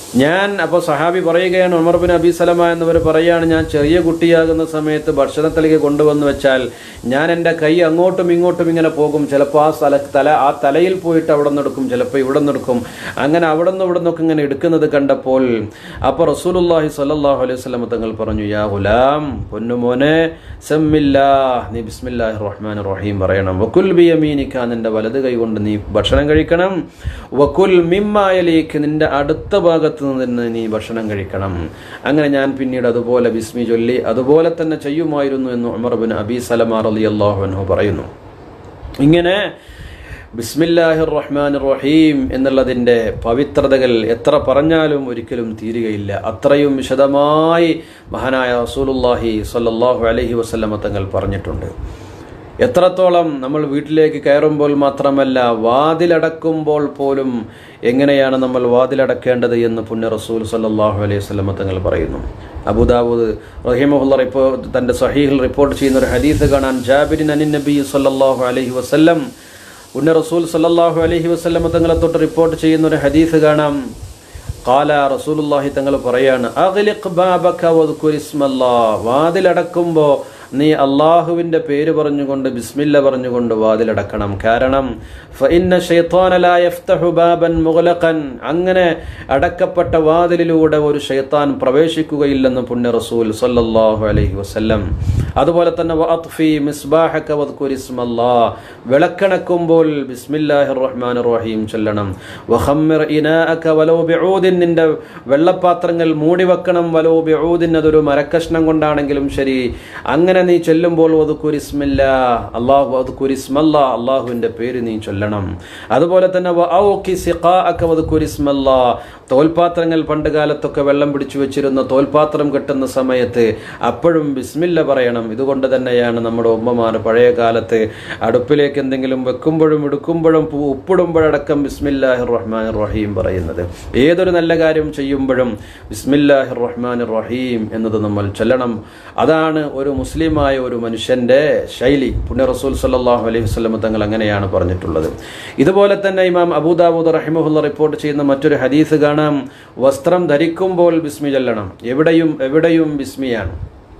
ഞാൻ അപ്പോൾ സഹാബി പറയുകയാണ് ഉമർ ബിൻ അബി സലമ എന്നിവർ പറയുകയാണ് ഞാൻ ചെറിയ കുട്ടിയാകുന്ന സമയത്ത് ഭക്ഷണത്തിലേക്ക് കൊണ്ടുവന്ന് വെച്ചാൽ ഞാൻ എൻ്റെ കൈ അങ്ങോട്ടും ഇങ്ങോട്ടും ഇങ്ങനെ പോകും ചിലപ്പോൾ ആ സ്ഥല തല ആ തലയിൽ പോയിട്ട് അവിടെ നിന്ന് എടുക്കും ചിലപ്പോൾ ഇവിടെ നിന്ന് എടുക്കും അങ്ങനെ അവിടെ നിന്ന് ഇവിടെ നിന്നൊക്കെ ഇങ്ങനെ എടുക്കുന്നത് കണ്ടപ്പോൾ അപ്പോൾ റസൂലുല്ലാഹി സ്വല്ലല്ലാഹു അലൈഹി വസല്ലം തങ്ങൾ പറഞ്ഞു യാ ഗുലാം പൊന്നുമോനെ സമ്മില്ലാ നീ ബിസ്മില്ലാഹി റഹ്മാൻ റഹീം പറയണം വക്കുൽ ബിയമീനിക്ക നിന്റെ വലത് കൈ കൊണ്ട് നീ ഭക്ഷണം കഴിക്കണം വക്കുൽ മിമ്മായലേക്ക് നിന്റെ അടുത്ത ഭാഗത്ത് നിന്ന് നീ ഭക്ഷണം കഴിക്കണം അങ്ങനെ ഞാൻ പിന്നീട് അതുപോലെ ബിസ്മി ചൊല്ലി അതുപോലെ തന്നെ ചെയ്യുമായിരുന്നു എന്ന് ഉമർ ബിൻ അബി സലമ റളിയല്ലാഹു അൻഹു പറയുന്നു ഇങ്ങനെ ബിസ്മില്ലാഹിർ റഹ്മാൻ റഹീം എന്നുള്ളതിൻ്റെ പവിത്രതകൾ എത്ര പറഞ്ഞാലും ഒരിക്കലും തീരുകയില്ല അത്രയും വിശദമായി മഹാനായ റസൂലുല്ലാഹി സ്വല്ലല്ലാഹു അലൈഹി വസല്ലമ തങ്ങൾ പറഞ്ഞിട്ടുണ്ട് എത്രത്തോളം നമ്മൾ വീട്ടിലേക്ക് കയറുമ്പോൾ മാത്രമല്ല വാതിലടക്കുമ്പോൾ പോലും എങ്ങനെയാണ് നമ്മൾ വാതിലടക്കേണ്ടത് എന്ന് പുണ്യ റസൂൽ സല്ലാഹു അലൈഹി സ്വലമ തങ്ങൾ പറയുന്നു അബുദാവൂദ് റഹിമഹുല്ല റിപ്പോർട്ട് തൻ്റെ സഹീഹിൽ റിപ്പോർട്ട് ചെയ്യുന്ന ഒരു ഹദീസ് കാണാൻ ജാബിരിൻ അനിൻ നബി സല്ലാഹു അലൈഹി വസല്ലം പുണ്യ റസൂൽ സല്ലാഹു അലൈഹി വസല്ലമ തങ്ങളെ തൊട്ട് റിപ്പോർട്ട് ചെയ്യുന്ന ഒരു ഹദീസ് കാണാം കാല റസൂലുല്ലാഹി തങ്ങൾ പറയാണ് അഗ്ലിഖ് ബാബക വദ്കുരിസ്മല്ലാ വാതിലടക്കുമ്പോൾ നീ അള്ളാഹുവിൻ്റെ പേര് പറഞ്ഞുകൊണ്ട് ബിസ്മില്ല പറഞ്ഞുകൊണ്ട് വാതിലടക്കണം കാരണം ഫഇന്ന ശൈത്താന ലാ യഫ്തഹു ബാബൻ മുഗ്ലഖൻ അങ്ങനെ അടക്കപ്പെട്ട വാതിലിലൂടെ ഒരു ഷൈത്താൻ പ്രവേശിക്കുകയില്ലെന്ന് പുണ്യ റസൂൽ സല്ലല്ലാഹു അലൈഹി വസല്ലം അതുപോലെ തന്നെ വഅത്ഫി മിസ്ബാഹക വദ്കുരിസ്മല്ലാ വിളക്കണക്കുമ്പോൾ ബിസ്മില്ലാഹിർ റഹ്മാനിർ റഹീം ചൊല്ലണം വഖമ്മിർ ഇനാഅക വലൗ ബിഊദിൻ നിന്റെ വെള്ളപ്പാത്രങ്ങൾ മൂടി വെക്കണം വലൗ ബിഊദിൻ അതൊരു മരക്കഷ്ണം കൊണ്ടാണെങ്കിലും ശരി അങ്ങനെ നീ ചൊല്ലുമ്പോൾ വധുക്കുരിസ്മില്ല അള്ളാഹു വധുക്കുരിസ്മല്ല അള്ളാഹുവിൻ്റെ പേര് നീ ചൊല്ലണം അതുപോലെ തന്നെ വധുക്കുരിസ്മല്ല തോൽപാത്രങ്ങൾ പണ്ട് കാലത്തൊക്കെ വെള്ളം പിടിച്ചു വെച്ചിരുന്ന തോൽപാത്രം കെട്ടുന്ന സമയത്ത് അപ്പോഴും ബിസ്മില്ല പറയണം ഇതുകൊണ്ട് തന്നെയാണ് നമ്മുടെ ഉമ്മമാർ പഴയ കാലത്ത് അടുപ്പിലേക്ക് എന്തെങ്കിലും വെക്കുമ്പോഴും എടുക്കുമ്പോഴും ഉപ്പിടുമ്പോഴടക്കം ബിസ്മില്ലാഹിർ റഹ്മാൻ റഹീം പറയുന്നത് ഏതൊരു നല്ല കാര്യം ചെയ്യുമ്പോഴും ബിസ്മില്ലാഹിർ റഹ്മാൻ റഹീം എന്നത് നമ്മൾ ചൊല്ലണം അതാണ് ഒരു മുസ്ലിമായ ഒരു മനുഷ്യന്റെ ശൈലി പുണ്യ റസൂൽ സല്ലാഹു അലൈഹി വസ്ലം തങ്ങൾ അങ്ങനെയാണ് പറഞ്ഞിട്ടുള്ളത് ഇതുപോലെ തന്നെ ഇമാം അബൂദാബൂദ് റഹിമഹുല്ല റിപ്പോർട്ട് ചെയ്യുന്ന മറ്റൊരു ഹദീസ് കാണാം വസ്ത്രം ധരിക്കുമ്പോൾ ബിസ്മി ചൊല്ലണം എവിടെയും എവിടെയും ബിസ്മിയാണ്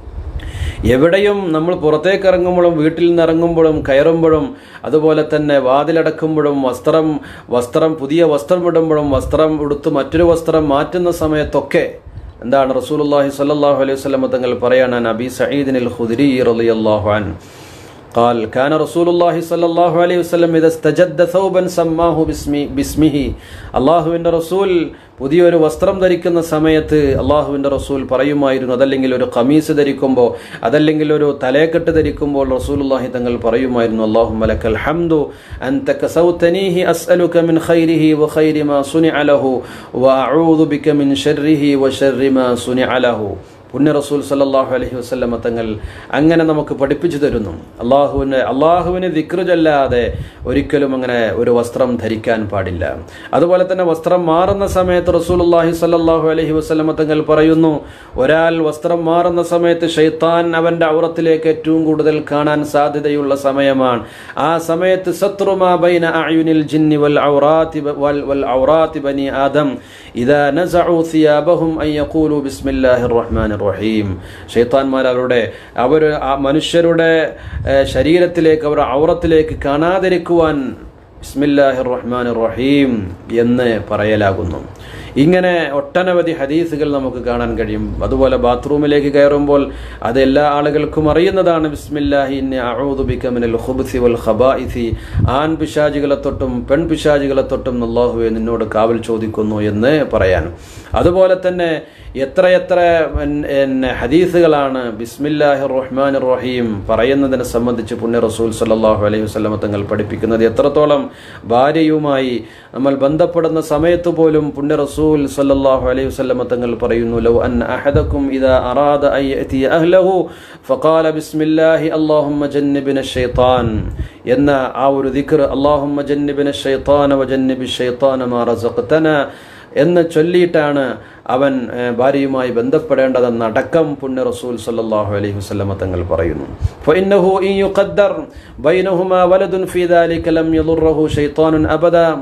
എവിടെയും നമ്മൾ പുറത്തേക്ക് ഇറങ്ങുമ്പോഴും വീട്ടിൽ നിന്ന് ഇറങ്ങുമ്പോഴും കയറുമ്പോഴും അതുപോലെ തന്നെ വാതിലടക്കുമ്പോഴും വസ്ത്രം വസ്ത്രം പുതിയ വസ്ത്രം ഇടുമ്പോഴും വസ്ത്രം ഉടുത്ത് മറ്റൊരു വസ്ത്രം മാറ്റുന്ന സമയത്തൊക്കെ എന്താണ് റസൂലുള്ളാഹി സ്വല്ലല്ലാഹു അലൈഹി വസല്ലം തങ്ങൾ പറയാണ് നബി സഈദിനിൽ ഖുദ്രി റളിയല്ലാഹു അൻ قال كان رسول الله صلى الله عليه وسلم إذا استجد ثوبا سماه باسمه باسمه അള്ളാഹുവിൻ്റെ റസൂൽ പുതിയൊരു വസ്ത്രം ധരിക്കുന്ന സമയത്ത് അള്ളാഹുവിൻ്റെ റസൂൽ പറയുമായിരുന്നു അതല്ലെങ്കിൽ ഒരു കമീസ് ധരിക്കുമ്പോൾ അതല്ലെങ്കിൽ ഒരു തലേക്കെട്ട് ധരിക്കുമ്പോൾ റസൂലുള്ളാഹി തങ്ങൾ പറയുമായിരുന്നു അള്ളാഹു മലക്കൽ ഹംദു അൻത കസൗതനീഹി അസ്അലുക മിൻ ഖൈരിഹി വ ഖൈരി മാ സുനിഅ ലഹു വ അഊദു ബിക മിൻ ശർരിഹി വ ശർരി മാ സുനിഅ ലഹു പുണ്യ റസൂൽ സല്ലാഹു അലഹി വസ്ല്ലമ തങ്ങൾ അങ്ങനെ നമുക്ക് പഠിപ്പിച്ചു തരുന്നു അള്ളാഹുവിന് അള്ളാഹുവിന് ദിക്റ് ചൊല്ലാതെ ഒരിക്കലും അങ്ങനെ ഒരു വസ്ത്രം ധരിക്കാൻ പാടില്ല അതുപോലെ തന്നെ വസ്ത്രം മാറുന്ന സമയത്ത് റസൂൽ അള്ളാഹി സല്ലാഹു അലഹി വസ്ലമ തങ്ങൾ പറയുന്നു ഒരാൾ വസ്ത്രം മാറുന്ന സമയത്ത് ഷെയ്ത്താൻ അവൻ്റെ ഔറത്തിലേക്ക് ഏറ്റവും കൂടുതൽ കാണാൻ സാധ്യതയുള്ള സമയമാണ് ആ സമയത്ത് സത്രുമാ ബൈന അയുനിൽ ജിന്നി വൽ ഔറാത്തി വൽ വൽ ഔറാത്തി ബനി ആദം ഇതാ നസഉ സിയാബഹും അൻ യഖൂലു ബിസ്മില്ലാഹിർ റഹ്മാനിർ റഹീം ഷെയ്ത്താൻമാർ അവരുടെ അവർ ആ മനുഷ്യരുടെ ശരീരത്തിലേക്ക് അവർ ഔറത്തിലേക്ക് കാണാതിരിക്കുവാൻ ബിസ്മില്ലാഹിർ റഹ്മാൻ റഹീം എന്ന് പറയലാകുന്നു ഇങ്ങനെ ഒട്ടനവധി ഹദീസുകൾ നമുക്ക് കാണാൻ കഴിയും അതുപോലെ ബാത്റൂമിലേക്ക് കയറുമ്പോൾ അത് എല്ലാ ആളുകൾക്കും അറിയുന്നതാണ് ബിസ്മില്ലാഹി മിനൽ ഖുബ്സി വൽ ഖബാഇസി ആൺ പിശാചികളെ തൊട്ടും പെൺ പിശാചികളെ തൊട്ടും അള്ളാഹുവെ നിന്നോട് കാവൽ ചോദിക്കുന്നു എന്ന് പറയാൻ അതുപോലെ തന്നെ എത്രയെത്ര ഹദീസുകളാണ് ബിസ്മില്ലാഹി റഹ്മാൻ റഹീം പറയുന്നതിനെ സംബന്ധിച്ച് പുണ്യ റസൂൽ സല്ലാഹു അലൈഹി വസ്ലമ തങ്ങൾ പഠിപ്പിക്കുന്നത് എത്രത്തോളം ഭാര്യയുമായി നമ്മൾ ബന്ധപ്പെടുന്ന സമയത്ത് പോലും പുണ്യ റസൂൽ സല്ലാഹു അലൈഹി വസ്ലമ തങ്ങൾ പറയുന്നു ലോ അൻ അഹദക്കും ഇതാ അറാദ അയ്യത്തി അഹ്ലഹു ഫഖാല ബിസ്മില്ലാഹി അല്ലാഹുമ്മ ജന്നിബിന ഷൈത്താൻ എന്ന ആ ഒരു ദിക്ർ അല്ലാഹുമ്മ ജന്നിബിന ഷൈത്താന വജന്നിബി ഷൈത്താന മാ റസഖ്തന എന്ന് ചൊല്ലിയിട്ടാണ് അവൻ ഭാര്യയുമായി ബന്ധപ്പെടേണ്ടതെന്ന് അടക്കം പുണ്യ റസൂൽ സല്ലല്ലാഹു അലൈഹി വസല്ലമ തങ്ങൾ പറയുന്നു ഫഇന്നഹു ഇൻ യുഖദ്ദർ ബൈനഹുമാ വലദുൻ ഫീ ദാലിക ലം യദുറഹു ശൈത്താനുൻ അബദ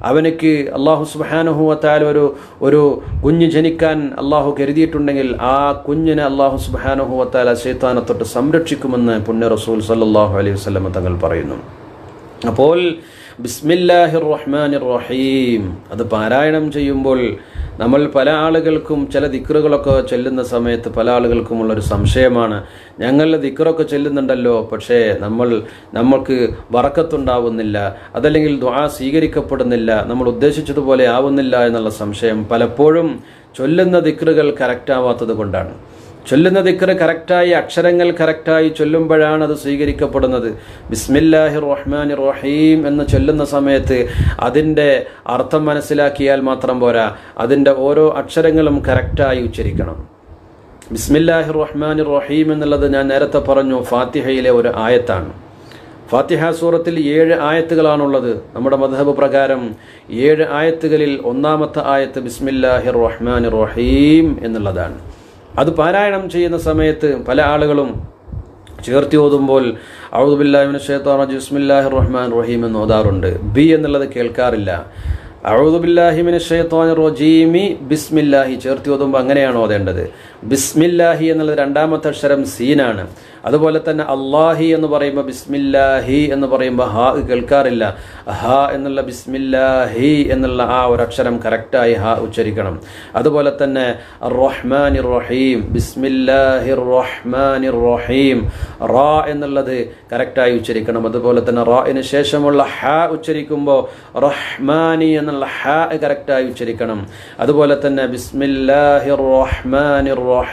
അവനക്ക് അള്ളാഹു സുബാനുഹുവത്താൽ ഒരു ഒരു കുഞ്ഞ് ജനിക്കാൻ അള്ളാഹു കരുതിയിട്ടുണ്ടെങ്കിൽ ആ കുഞ്ഞിനെ അള്ളാഹു സുബാനുഹുവത്താൽ ശൈത്താനെ തൊട്ട് സംരക്ഷിക്കുമെന്ന് പുണ്യ റസൂൽ സല്ലാഹു അലൈഹി വസ്ലം തങ്ങൾ പറയുന്നു അപ്പോൾ ബിസ്മില്ലാഹിർ റഹ്മാനിർ റഹീം അത് പാരായണം ചെയ്യുമ്പോൾ നമ്മൾ പല ആളുകൾക്കും ചില ദിക്റുകളൊക്കെ ചെല്ലുന്ന സമയത്ത് പല ആളുകൾക്കുമുള്ള ഒരു സംശയമാണ് ഞങ്ങൾ ദിക്റൊക്കെ ചെല്ലുന്നുണ്ടല്ലോ പക്ഷേ നമ്മൾ നമ്മൾക്ക് വറക്കത്തുണ്ടാവുന്നില്ല അതല്ലെങ്കിൽ ദ്വാ സ്വീകരിക്കപ്പെടുന്നില്ല നമ്മൾ ഉദ്ദേശിച്ചതുപോലെ ആവുന്നില്ല എന്നുള്ള സംശയം പലപ്പോഴും ചൊല്ലുന്ന ദിക്റുകൾ കറക്റ്റാവാത്തത് കൊണ്ടാണ് ചൊല്ലുന്ന ദിക്റ് കറക്റ്റായി അക്ഷരങ്ങൾ കറക്റ്റായി ചൊല്ലുമ്പോഴാണ് അത് സ്വീകരിക്കപ്പെടുന്നത് ബിസ്മില്ലാഹി റഹ്മാൻ റഹീം എന്ന് ചൊല്ലുന്ന സമയത്ത് അതിൻ്റെ അർത്ഥം മനസ്സിലാക്കിയാൽ മാത്രം പോരാ അതിൻ്റെ ഓരോ അക്ഷരങ്ങളും കറക്റ്റായി ഉച്ചരിക്കണം ബിസ്മില്ലാഹി റഹ്മാൻ റഹീം എന്നുള്ളത് ഞാൻ നേരത്തെ പറഞ്ഞു ഫാത്തിഹയിലെ ഒരു ആയത്താണ് ഫാത്തിഹ സൂറത്തിൽ ഏഴ് ആയത്തുകളാണുള്ളത് നമ്മുടെ മധബ് പ്രകാരം ഏഴ് ആയത്തുകളിൽ ഒന്നാമത്തെ ആയത്ത് ബിസ്മില്ലാഹി റഹ്മാൻ റഹീം എന്നുള്ളതാണ് അത് പാരായണം ചെയ്യുന്ന സമയത്ത് പല ആളുകളും ചേർത്തി ഓതുമ്പോൾ ഔദുബില്ലാഹിമിന് ഷേത്താൻ ജിസ്മില്ലാഹി റഹ്മാൻ റഹീം എന്ന് ഓതാറുണ്ട് ബി എന്നുള്ളത് കേൾക്കാറില്ല ഔദുബില്ലാഹിമിന് ഷേത്താൻ റജീമി ബിസ്മില്ലാഹി ചേർത്തി ഓതുമ്പോൾ അങ്ങനെയാണ് ഓതേണ്ടത് ബിസ്മില്ലാഹി എന്നുള്ളത് രണ്ടാമത്തെ അക്ഷരം സീനാണ് അതുപോലെ തന്നെ അള്ളാഹി എന്ന് പറയുമ്പോൾ ബിസ്മില്ലാഹി എന്ന് പറയുമ്പോൾ ഹാ കേൾക്കാറില്ല ഹ എന്നുള്ള ബിസ്മില്ലാഹി എന്നുള്ള ആ ഒരു അക്ഷരം കറക്റ്റായി ഹ ഉച്ചരിക്കണം അതുപോലെ തന്നെ റഹ്മാൻ റഹീം ബിസ്മില്ലാഹി റഹ്മാൻ റഹീം റാ എന്നുള്ളത് കറക്റ്റായി ഉച്ചരിക്കണം അതുപോലെ തന്നെ റായിന് ശേഷമുള്ള ഹ ഉച്ചരിക്കുമ്പോൾ റഹ്മാനി എന്നുള്ള ഹ കറക്റ്റായി ഉച്ചരിക്കണം അതുപോലെ തന്നെ ബിസ്മില്ലാഹി റഹ്മാൻ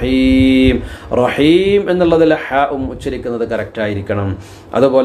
റഹീം റഹീം എന്നുള്ളതിൽ ഹ ഉച്ചരിക്കുന്നത് കറക്റ്റായിരിക്കണം അതുപോലെ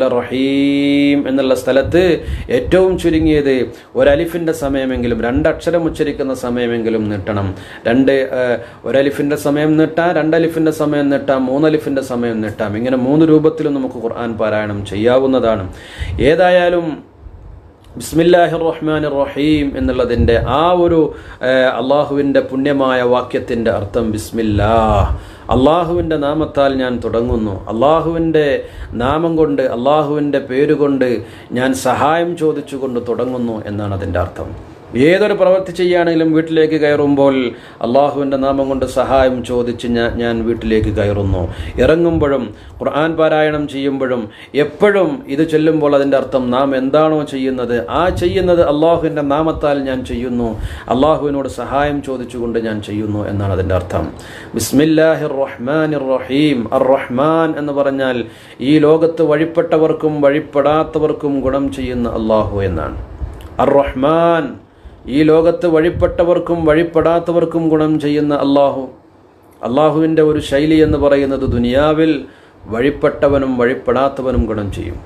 റഹീം എന്നുള്ള സ്ഥലത്ത് ഏറ്റവും ചുരുങ്ങിയത് ഒരലിഫിൻ്റെ സമയമെങ്കിലും രണ്ടക്ഷരം ഉച്ചരിക്കുന്ന സമയമെങ്കിലും നീട്ടണം രണ്ട് ഒരലിഫിൻ്റെ സമയം നീട്ടാം രണ്ടലിഫിൻ്റെ സമയം നീട്ടാം മൂന്നലിഫിൻ്റെ സമയം നീട്ടാം ഇങ്ങനെ മൂന്ന് രൂപത്തിലും നമുക്ക് ഖുർആൻ പാരായണം ചെയ്യാവുന്നതാണ് ഏതായാലും ബിസ്മില്ലാഹിർ റഹ്മാൻ റഹീം എന്നുള്ളതിൻ്റെ ആ ഒരു അള്ളാഹുവിൻ്റെ പുണ്യമായ വാക്യത്തിൻ്റെ അർത്ഥം ബിസ്മില്ലാ അള്ളാഹുവിൻ്റെ നാമത്താൽ ഞാൻ തുടങ്ങുന്നു അള്ളാഹുവിൻ്റെ നാമം കൊണ്ട് അള്ളാഹുവിൻ്റെ പേരുകൊണ്ട് ഞാൻ സഹായം ചോദിച്ചുകൊണ്ട് തുടങ്ങുന്നു എന്നാണ് അതിൻ്റെ അർത്ഥം ഏതൊരു പ്രവൃത്തി ചെയ്യുകയാണെങ്കിലും വീട്ടിലേക്ക് കയറുമ്പോൾ അള്ളാഹുവിൻ്റെ നാമം കൊണ്ട് സഹായം ചോദിച്ച് ഞാൻ ഞാൻ വീട്ടിലേക്ക് കയറുന്നു ഇറങ്ങുമ്പോഴും ഖുർആൻ പാരായണം ചെയ്യുമ്പോഴും എപ്പോഴും ഇത് ചൊല്ലുമ്പോൾ അതിൻ്റെ അർത്ഥം നാം എന്താണോ ചെയ്യുന്നത് ആ ചെയ്യുന്നത് അള്ളാഹുവിൻ്റെ നാമത്താൽ ഞാൻ ചെയ്യുന്നു അള്ളാഹുവിനോട് സഹായം ചോദിച്ചുകൊണ്ട് ഞാൻ ചെയ്യുന്നു എന്നാണ് അതിൻ്റെ അർത്ഥം ബിസ്മില്ലാഹിർ റഹ്മാൻ റഹീം അർ റഹ്മാൻ എന്ന് പറഞ്ഞാൽ ഈ ലോകത്ത് വഴിപ്പെട്ടവർക്കും വഴിപ്പെടാത്തവർക്കും ഗുണം ചെയ്യുന്ന അള്ളാഹു എന്നാണ് അർ റഹ്മാൻ ഈ ലോകത്ത് വഴിപ്പെട്ടവർക്കും വഴിപ്പെടാത്തവർക്കും ഗുണം ചെയ്യുന്ന അള്ളാഹു അള്ളാഹുവിൻ്റെ ഒരു ശൈലി എന്ന് പറയുന്നത് ദുനിയാവിൽ വഴിപ്പെട്ടവനും വഴിപ്പെടാത്തവനും ഗുണം ചെയ്യും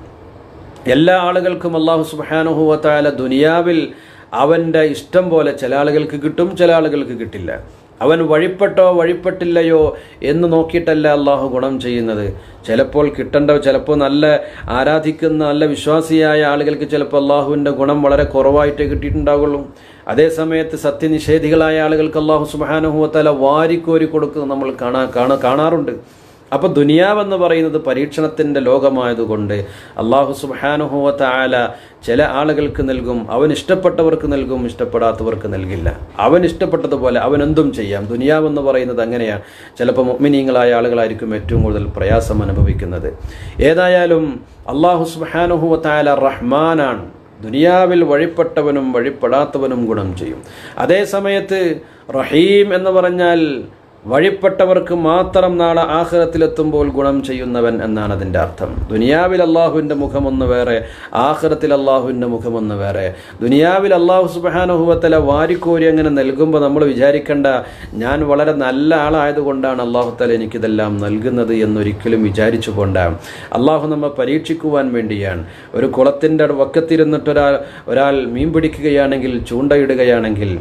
എല്ലാ ആളുകൾക്കും അള്ളാഹു സുബാനുഹുവത്തായ ദുനിയാവിൽ അവൻ്റെ ഇഷ്ടം പോലെ ചില ആളുകൾക്ക് കിട്ടും ചില ആളുകൾക്ക് കിട്ടില്ല അവൻ വഴിപ്പെട്ടോ വഴിപ്പെട്ടില്ലയോ എന്ന് നോക്കിയിട്ടല്ല അള്ളാഹു ഗുണം ചെയ്യുന്നത് ചിലപ്പോൾ കിട്ടേണ്ട ചിലപ്പോൾ നല്ല ആരാധിക്കുന്ന നല്ല വിശ്വാസിയായ ആളുകൾക്ക് ചിലപ്പോൾ അള്ളാഹുവിൻ്റെ ഗുണം വളരെ കുറവായിട്ടേ കിട്ടിയിട്ടുണ്ടാവുള്ളൂ അതേ സമയത്ത് സത്യനിഷേധികളായ ആളുകൾക്ക് അള്ളാഹു സുബാനുഹുവത്തല വാരിക്കോരി കൊടുക്കുന്നത് നമ്മൾ കാണാ കാണാ കാണാറുണ്ട് അപ്പോൾ ദുനിയാവെന്ന് പറയുന്നത് പരീക്ഷണത്തിൻ്റെ ലോകമായതുകൊണ്ട് അള്ളാഹു സുബാനുഹുവത്ത ആല ചില ആളുകൾക്ക് നൽകും അവൻ ഇഷ്ടപ്പെട്ടവർക്ക് നൽകും ഇഷ്ടപ്പെടാത്തവർക്ക് നൽകില്ല അവൻ ഇഷ്ടപ്പെട്ടതുപോലെ അവൻ എന്തും ചെയ്യാം ദുനിയാവെന്ന് പറയുന്നത് അങ്ങനെയാണ് ചിലപ്പോൾ മുഗ്മിനീങ്ങളായ ആളുകളായിരിക്കും ഏറ്റവും കൂടുതൽ പ്രയാസം അനുഭവിക്കുന്നത് ഏതായാലും അള്ളാഹു സുബാനുഹുവത്ത ആല റഹ്മാനാണ് ദുനിയാവിൽ വഴിപ്പെട്ടവനും വഴിപ്പെടാത്തവനും ഗുണം ചെയ്യും അതേ സമയത്ത് റഹീം എന്ന് പറഞ്ഞാൽ വഴിപ്പെട്ടവർക്ക് മാത്രം നാളെ ആഹ്റത്തിലെത്തുമ്പോൾ ഗുണം ചെയ്യുന്നവൻ എന്നാണ് അതിൻ്റെ അർത്ഥം ദുനിയാവിൽ അള്ളാഹുവിൻ്റെ മുഖമൊന്ന് വേറെ ആഹ്റത്തിൽ അള്ളാഹുവിൻ്റെ മുഖമൊന്ന് വേറെ ദുനിയാവിൽ അള്ളാഹു സുബാനുഭവത്തിലെ വാരിക്കോരി അങ്ങനെ നൽകുമ്പോൾ നമ്മൾ വിചാരിക്കേണ്ട ഞാൻ വളരെ നല്ല ആളായതുകൊണ്ടാണ് അള്ളാഹുത്തല എനിക്കിതെല്ലാം നൽകുന്നത് എന്നൊരിക്കലും വിചാരിച്ചു പോണ്ട അള്ളാഹു നമ്മെ പരീക്ഷിക്കുവാൻ വേണ്ടിയാണ് ഒരു കുളത്തിൻ്റെ വക്കത്തിരുന്നിട്ട് ഒരാൾ ഒരാൾ മീൻ പിടിക്കുകയാണെങ്കിൽ ചൂണ്ടയിടുകയാണെങ്കിൽ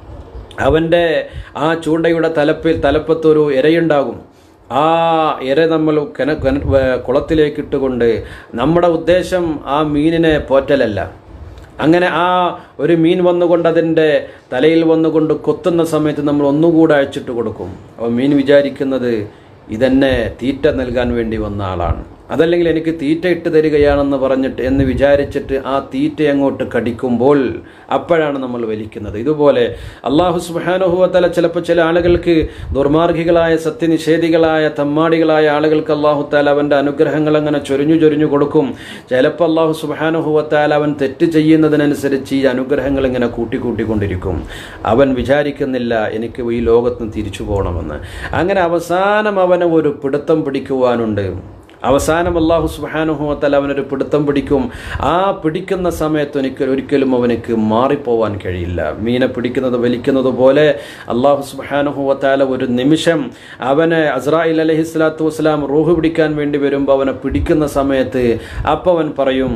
അവൻ്റെ ആ ചൂണ്ടയുടെ തലപ്പിൽ തലപ്പത്തൊരു ഇരയുണ്ടാകും ആ ഇര നമ്മൾ കിണ കിണ കുളത്തിലേക്ക് ഇട്ടുകൊണ്ട് നമ്മുടെ ഉദ്ദേശം ആ മീനിനെ പോറ്റലല്ല അങ്ങനെ ആ ഒരു മീൻ വന്നുകൊണ്ട് അതിൻ്റെ തലയിൽ വന്നുകൊണ്ട് കൊത്തുന്ന സമയത്ത് നമ്മൾ ഒന്നുകൂടെ അയച്ചിട്ട് കൊടുക്കും അപ്പോൾ മീൻ വിചാരിക്കുന്നത് ഇതെന്നെ തീറ്റ നൽകാൻ വേണ്ടി വന്ന ആളാണ് അതല്ലെങ്കിൽ എനിക്ക് തീറ്റ ഇട്ട് തരികയാണെന്ന് പറഞ്ഞിട്ട് എന്ന് വിചാരിച്ചിട്ട് ആ തീറ്റ അങ്ങോട്ട് കടിക്കുമ്പോൾ അപ്പോഴാണ് നമ്മൾ വലിക്കുന്നത് ഇതുപോലെ അള്ളാഹു സുബാനുഹുവത്തല ചിലപ്പോൾ ചില ആളുകൾക്ക് ദുർമാർഗികളായ സത്യനിഷേധികളായ തമ്മാടികളായ ആളുകൾക്ക് അള്ളാഹു താല അവൻ്റെ അനുഗ്രഹങ്ങൾ അങ്ങനെ ചൊരിഞ്ഞു ചൊരിഞ്ഞു കൊടുക്കും ചിലപ്പോൾ അള്ളാഹു സുബാനുഹുവത്താല അവൻ തെറ്റ് ചെയ്യുന്നതിനനുസരിച്ച് ഈ അനുഗ്രഹങ്ങൾ ഇങ്ങനെ കൂട്ടിക്കൂട്ടിക്കൊണ്ടിരിക്കും അവൻ വിചാരിക്കുന്നില്ല എനിക്ക് ഈ ലോകത്ത് നിന്ന് തിരിച്ചു പോകണമെന്ന് അങ്ങനെ അവസാനം അവന് ഒരു പിടുത്തം പിടിക്കുവാനുണ്ട് അവസാനം അള്ളാഹു സുബാനുഹുമത്തല അവനൊരു പിടുത്തം പിടിക്കും ആ പിടിക്കുന്ന സമയത്ത് ഒരിക്കലും ഒരിക്കലും അവനക്ക് മാറിപ്പോവാൻ കഴിയില്ല മീനെ പിടിക്കുന്നത് വലിക്കുന്നത് പോലെ അള്ളാഹു സുബാനുഹുവത്താല ഒരു നിമിഷം അവനെ അസ്രായിൽ അലഹി സ്വലാത്തു വസ്സലാം റൂഹ് പിടിക്കാൻ വേണ്ടി വരുമ്പോൾ അവനെ പിടിക്കുന്ന സമയത്ത് അപ്പോൾ അവൻ പറയും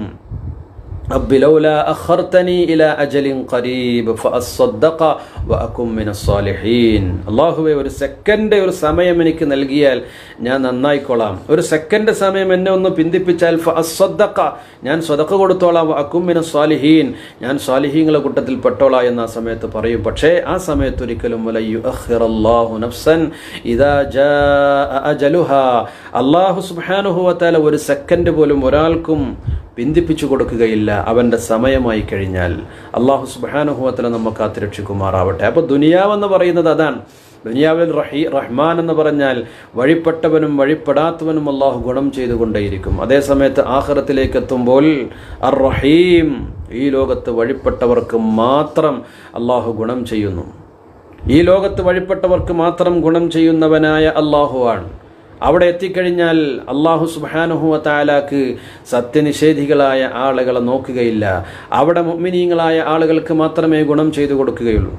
رب لولا أخرتني إلى أجل قريب فأصدق وأكن من الصالحين അള്ളാഹുവെ ഒരു സെക്കൻഡ് ഒരു സമയം എനിക്ക് നൽകിയാൽ ഞാൻ നന്നായിക്കൊള്ളാം ഒരു സെക്കൻഡ് സമയം എന്നെ ഒന്ന് പിന്തിപ്പിച്ചാൽ ഫഅസ്സദ്ദഖ ഞാൻ സ്വതക്ക കൊടുത്തോളാം അക്കുമിന സ്വാലിഹീൻ ഞാൻ സ്വാലിഹീങ്ങളെ കൂട്ടത്തിൽ പെട്ടോളാം എന്ന് ആ സമയത്ത് പറയും പക്ഷേ ആ സമയത്ത് ഒരിക്കലും അള്ളാഹു നഫ്സൻ ഇദാ ജാഅ അജലുഹാ അള്ളാഹു സുബ്ഹാനഹു വതആല ഒരു സെക്കൻഡ് പോലും ഒരാൾക്കും പിന്തിപ്പിച്ചു കൊടുക്കുകയില്ല അവൻ്റെ സമയമായി കഴിഞ്ഞാൽ അള്ളാഹു സുബാനുഭവത്തിൽ നമുക്ക് കാത്തിരക്ഷിക്കുമാറാവട്ടെ അപ്പോൾ ദുനിയാവെന്ന് പറയുന്നത് അതാണ് ദുനിയാവിൽ റഹീ റഹ്മാൻ എന്ന് പറഞ്ഞാൽ വഴിപ്പെട്ടവനും വഴിപ്പെടാത്തവനും അള്ളാഹു ഗുണം ചെയ്തുകൊണ്ടേയിരിക്കും അതേസമയത്ത് ആഹ്റത്തിലേക്ക് എത്തുമ്പോൾ അർ റഹീം ഈ ലോകത്ത് വഴിപ്പെട്ടവർക്ക് മാത്രം അള്ളാഹു ഗുണം ചെയ്യുന്നു ഈ ലോകത്ത് വഴിപ്പെട്ടവർക്ക് മാത്രം ഗുണം ചെയ്യുന്നവനായ അള്ളാഹുവാണ് അവിടെ എത്തിക്കഴിഞ്ഞാൽ അള്ളാഹു സുബാനുഹുവ താലാക്ക് സത്യനിഷേധികളായ ആളുകളെ നോക്കുകയില്ല അവിടെ മുഅ്മിനീങ്ങളായ ആളുകൾക്ക് മാത്രമേ ഗുണം ചെയ്തു കൊടുക്കുകയുള്ളൂ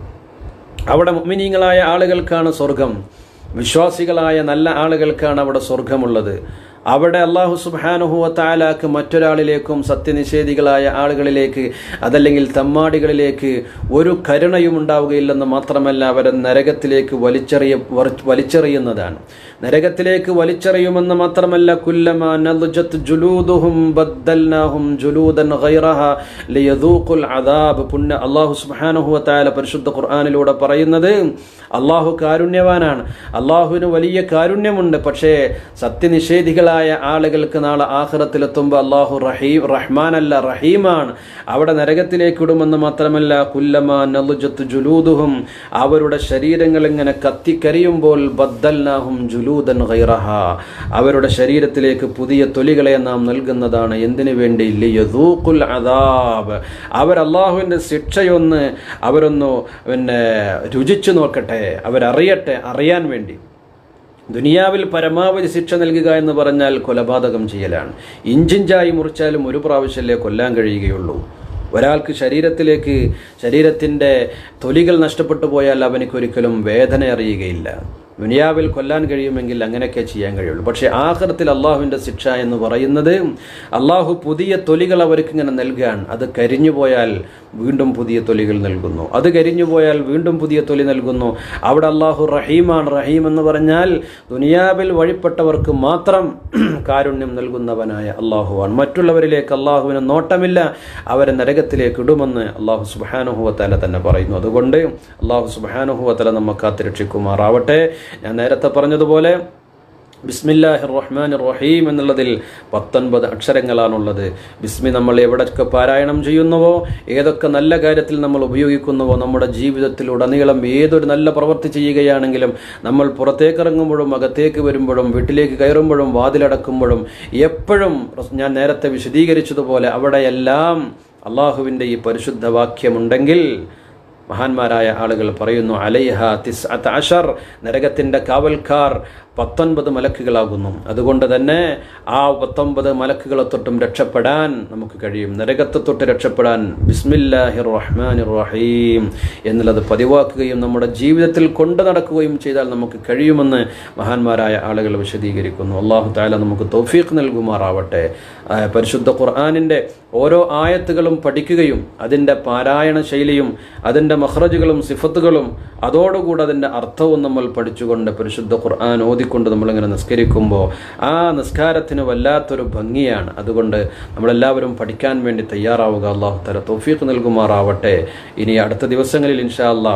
അവിടെ മുഅ്മിനീങ്ങളായ ആളുകൾക്കാണ് സ്വർഗം വിശ്വാസികളായ നല്ല ആളുകൾക്കാണ് അവിടെ സ്വർഗമുള്ളത് അവിടെ അള്ളാഹു സുബാനുഹുവ താലാക്ക് മറ്റൊരാളിലേക്കും സത്യനിഷേധികളായ ആളുകളിലേക്ക് അതല്ലെങ്കിൽ തമ്മാടികളിലേക്ക് ഒരു കരുണയും ഉണ്ടാവുകയില്ലെന്ന് മാത്രമല്ല അവരെ നരകത്തിലേക്ക് വലിച്ചെറിയ വലിച്ചെറിയുന്നതാണ് നരകത്തിലേക്ക് വലിച്ചെറിയുമെന്ന് മാത്രമല്ല കുല്ലമാ നദ്ജത് ജുലൂദുഹും ബദ്ദൽനാഹും ജുലൂദൻ ഗൈറഹ ലിയദൂഖുൽ അദാബ് പുണ്യ അല്ലാഹു സുബ്ഹാനഹു വ തആല പരിശുദ്ധ ഖുർആനിലൂടെ പറയുന്നത് അള്ളാഹു കാരുണ്യവാനാണ് അള്ളാഹുവിന് വലിയ കാരുണ്യമുണ്ട് പക്ഷേ സത്യനിഷേധികളായ ആളുകൾക്ക് നാളെ ആഖിറത്തിലെത്തുമ്പോൾ അള്ളാഹു റഹീം റഹ്മാനല്ല റഹീമാണ് അവിടെ നരകത്തിലേക്ക് ഇടുമെന്ന് മാത്രമല്ല കുല്ലമാ നലുജത്ത് ജുലൂദുഹും അവരുടെ ശരീരങ്ങൾ ഇങ്ങനെ കത്തിക്കരിയുമ്പോൾ ബദ്ദൽനാഹും ജുലൂദൻ ഗൈറഹ അവരുടെ ശരീരത്തിലേക്ക് പുതിയ തൊലികളെ നാം നൽകുന്നതാണ് എന്തിനു വേണ്ടി ലിയദൂഖുൽ അദാബ് അവർ അള്ളാഹുവിൻ്റെ ശിക്ഷയൊന്ന് അവരൊന്ന് പിന്നെ രുചിച്ചു നോക്കട്ടെ അവരറിയട്ടെ അറിയാൻ വേണ്ടി ദുനിയാവിൽ പരമാവധി ശിക്ഷ നൽകുക എന്ന് പറഞ്ഞാൽ കൊലപാതകം ചെയ്യലാണ് ഇഞ്ചിഞ്ചായി മുറിച്ചാലും ഒരു പ്രാവശ്യമല്ലേ കൊല്ലാൻ കഴിയുകയുള്ളൂ ഒരാൾക്ക് ശരീരത്തിലേക്ക് ശരീരത്തിൻ്റെ തൊലികൾ നഷ്ടപ്പെട്ടു പോയാൽ അവനക്കൊരിക്കലും വേദന അറിയുകയില്ല ദുനിയാവിൽ കൊല്ലാൻ കഴിയുമെങ്കിൽ അങ്ങനെയൊക്കെ ചെയ്യാൻ കഴിയുള്ളൂ പക്ഷേ ആഹ്റത്തിൽ അള്ളാഹുവിൻ്റെ ശിക്ഷ എന്ന് പറയുന്നത് അള്ളാഹു പുതിയ തൊലികൾ അവർക്ക് ഇങ്ങനെ നൽകുകയാണ് അത് കരിഞ്ഞു പോയാൽ വീണ്ടും പുതിയ തൊലികൾ നൽകുന്നു അത് കരിഞ്ഞു പോയാൽ വീണ്ടും പുതിയ തൊലി നൽകുന്നു അവിടെ അള്ളാഹു റഹീമാണ് റഹീം എന്ന് പറഞ്ഞാൽ ദുനിയാവിൽ വഴിപ്പെട്ടവർക്ക് മാത്രം കാരുണ്യം നൽകുന്നവനായ അള്ളാഹുവാണ് മറ്റുള്ളവരിലേക്ക് അള്ളാഹുവിന് നോട്ടമില്ല അവരെ നരകത്തിലേക്ക് ഇടുമെന്ന് അള്ളാഹു സുബാനുഹുവത്തല തന്നെ പറയുന്നു അതുകൊണ്ട് അള്ളാഹു സുബാനുഹുവത്തല നമുക്ക് കാത്തിരക്ഷിക്കുമാറാവട്ടെ ഞാൻ നേരത്തെ പറഞ്ഞതുപോലെ ബിസ്മില്ലാഹി റഹ്മാൻ റഹീം എന്നുള്ളതിൽ പത്തൊൻപത് അക്ഷരങ്ങളാണുള്ളത് ബിസ്മി നമ്മൾ എവിടെയൊക്കെ പാരായണം ചെയ്യുന്നുവോ ഏതൊക്കെ നല്ല കാര്യത്തിൽ നമ്മൾ ഉപയോഗിക്കുന്നുവോ നമ്മുടെ ജീവിതത്തിൽ ഉടനീളം ഏതൊരു നല്ല പ്രവൃത്തി ചെയ്യുകയാണെങ്കിലും നമ്മൾ പുറത്തേക്കിറങ്ങുമ്പോഴും അകത്തേക്ക് വരുമ്പോഴും വീട്ടിലേക്ക് കയറുമ്പോഴും വാതിലടക്കുമ്പോഴും എപ്പോഴും ഞാൻ നേരത്തെ വിശദീകരിച്ചതുപോലെ അവിടെയെല്ലാം അള്ളാഹുവിൻ്റെ ഈ പരിശുദ്ധ വാക്യമുണ്ടെങ്കിൽ മഹാന്മാരായ ആളുകൾ പറയുന്നു അലൈഹ തിസ് അഷർ നരകത്തിൻ്റെ കാവൽക്കാർ പത്തൊൻപത് മലക്കുകളാകുന്നു അതുകൊണ്ട് തന്നെ ആ പത്തൊമ്പത് മലക്കുകളെ തൊട്ടും രക്ഷപ്പെടാൻ നമുക്ക് കഴിയും നരകത്തെ തൊട്ട് രക്ഷപ്പെടാൻ ബിസ്മില്ലാഹിർ റഹ്മാൻ റഹീം എന്നുള്ളത് പതിവാക്കുകയും നമ്മുടെ ജീവിതത്തിൽ കൊണ്ടു നടക്കുകയും ചെയ്താൽ നമുക്ക് കഴിയുമെന്ന് മഹാന്മാരായ ആളുകൾ വിശദീകരിക്കുന്നു അള്ളാഹു താല നമുക്ക് തൗഫീഖ് നൽകുമാറാവട്ടെ പരിശുദ്ധ ഖുർആാനിൻ്റെ ഓരോ ആയത്തുകളും പഠിക്കുകയും അതിൻ്റെ പാരായണ ശൈലിയും അതിൻ്റെ മഹ്റജുകളും സിഫത്തുകളും അതോടുകൂടെ അതിൻ്റെ അർത്ഥവും നമ്മൾ പഠിച്ചുകൊണ്ട് പരിശുദ്ധ ഖുർആൻ ഓതിക്കൊണ്ട് നമ്മളിങ്ങനെ നിസ്കരിക്കുമ്പോൾ ആ നിസ്കാരത്തിന് വല്ലാത്തൊരു ഭംഗിയാണ് അതുകൊണ്ട് നമ്മളെല്ലാവരും പഠിക്കാൻ വേണ്ടി തയ്യാറാവുക അള്ളാഹു തല തൗഫീഖ് നൽകുമാറാവട്ടെ ഇനി അടുത്ത ദിവസങ്ങളിൽ ഇൻഷാ അള്ളാഹ്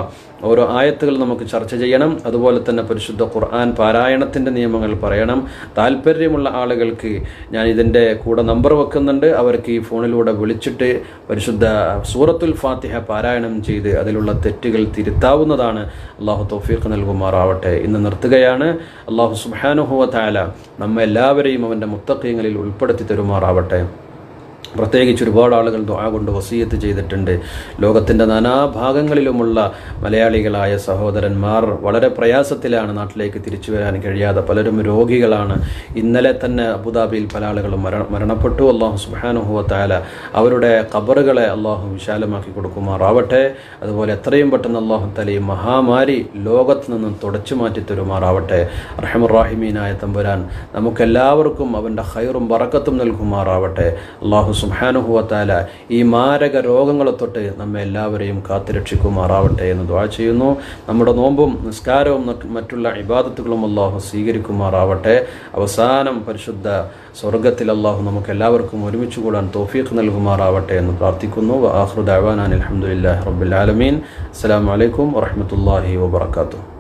ഓരോ ആയത്തുകൾ നമുക്ക് ചർച്ച ചെയ്യണം അതുപോലെ തന്നെ പരിശുദ്ധ ഖുർആൻ പാരായണത്തിൻ്റെ നിയമങ്ങൾ പറയണം താല്പര്യമുള്ള ആളുകൾക്ക് ഞാൻ ഇതിൻ്റെ കൂടെ നമ്പർ വെക്കുന്നുണ്ട് അവർക്ക് ഈ ഫോണിലൂടെ വിളിച്ചിട്ട് പരിശുദ്ധ സൂറത്തുൽ ഫാത്തിഹ പാരായണം ചെയ്ത് അതിലുള്ള തെറ്റുകൾ തിരുത്താവുന്നതാണ് അള്ളാഹു തൗഫീഖ് നൽകുമാറാവട്ടെ ഇന്ന് നിർത്തുകയാണ് അള്ളാഹു സുബാനുഹുവ താല നമ്മെ എല്ലാവരെയും അവൻ്റെ മുത്തക്കയങ്ങളിൽ ഉൾപ്പെടുത്തി തരുമാറാവട്ടെ പ്രത്യേകിച്ച് ഒരുപാട് ആളുകൾ ദുആ കൊണ്ട് വസീയത്ത് ചെയ്തിട്ടുണ്ട് ലോകത്തിൻ്റെ നാനാഭാഗങ്ങളിലുമുള്ള മലയാളികളായ സഹോദരന്മാർ വളരെ പ്രയാസത്തിലാണ് നാട്ടിലേക്ക് തിരിച്ചു വരാൻ കഴിയാതെ പലരും രോഗികളാണ് ഇന്നലെ തന്നെ അബുദാബിയിൽ പല ആളുകളും മര മരണപ്പെട്ടു അള്ളാഹു സുബാനുഹുവ താല അവരുടെ ഖബറുകളെ അള്ളാഹു വിശാലമാക്കി കൊടുക്കുമാറാവട്ടെ അതുപോലെ എത്രയും പെട്ടെന്ന് അള്ളാഹു തല ഈ മഹാമാരി ലോകത്ത് നിന്നും തുടച്ചു മാറ്റി തരുമാറാവട്ടെ റഹമുറാഹിമീനായ തമ്പുരാൻ നമുക്കെല്ലാവർക്കും അവൻ്റെ ഹൈറും വറക്കത്തും നൽകുമാറാവട്ടെ അള്ളാഹു സുബാനുഹുവത്താല ഈ മാരക രോഗങ്ങളെ തൊട്ട് നമ്മെ എല്ലാവരെയും കാത്തുരക്ഷിക്കുമാറാവട്ടെ എന്ന് ദ്വാ ചെയ്യുന്നു നമ്മുടെ നോമ്പും നിസ്കാരവും മറ്റുള്ള ഇബാദത്തുകളും അള്ളാഹു സ്വീകരിക്കുമാറാവട്ടെ അവസാനം പരിശുദ്ധ സ്വർഗത്തിൽ അള്ളാഹു നമുക്ക് എല്ലാവർക്കും ഒരുമിച്ച് കൂടാൻ തോഫീഖ് നൽകുമാറാവട്ടെ എന്ന് പ്രാർത്ഥിക്കുന്നു ആഹ്റുദ് അവാനാൻ അലഹമുല്ലാ റബ്ബുൽ ആലമീൻ അസ്സാം വലൈക്കും വറഹമത്തല്ലാഹി വാബർക്കാത്തു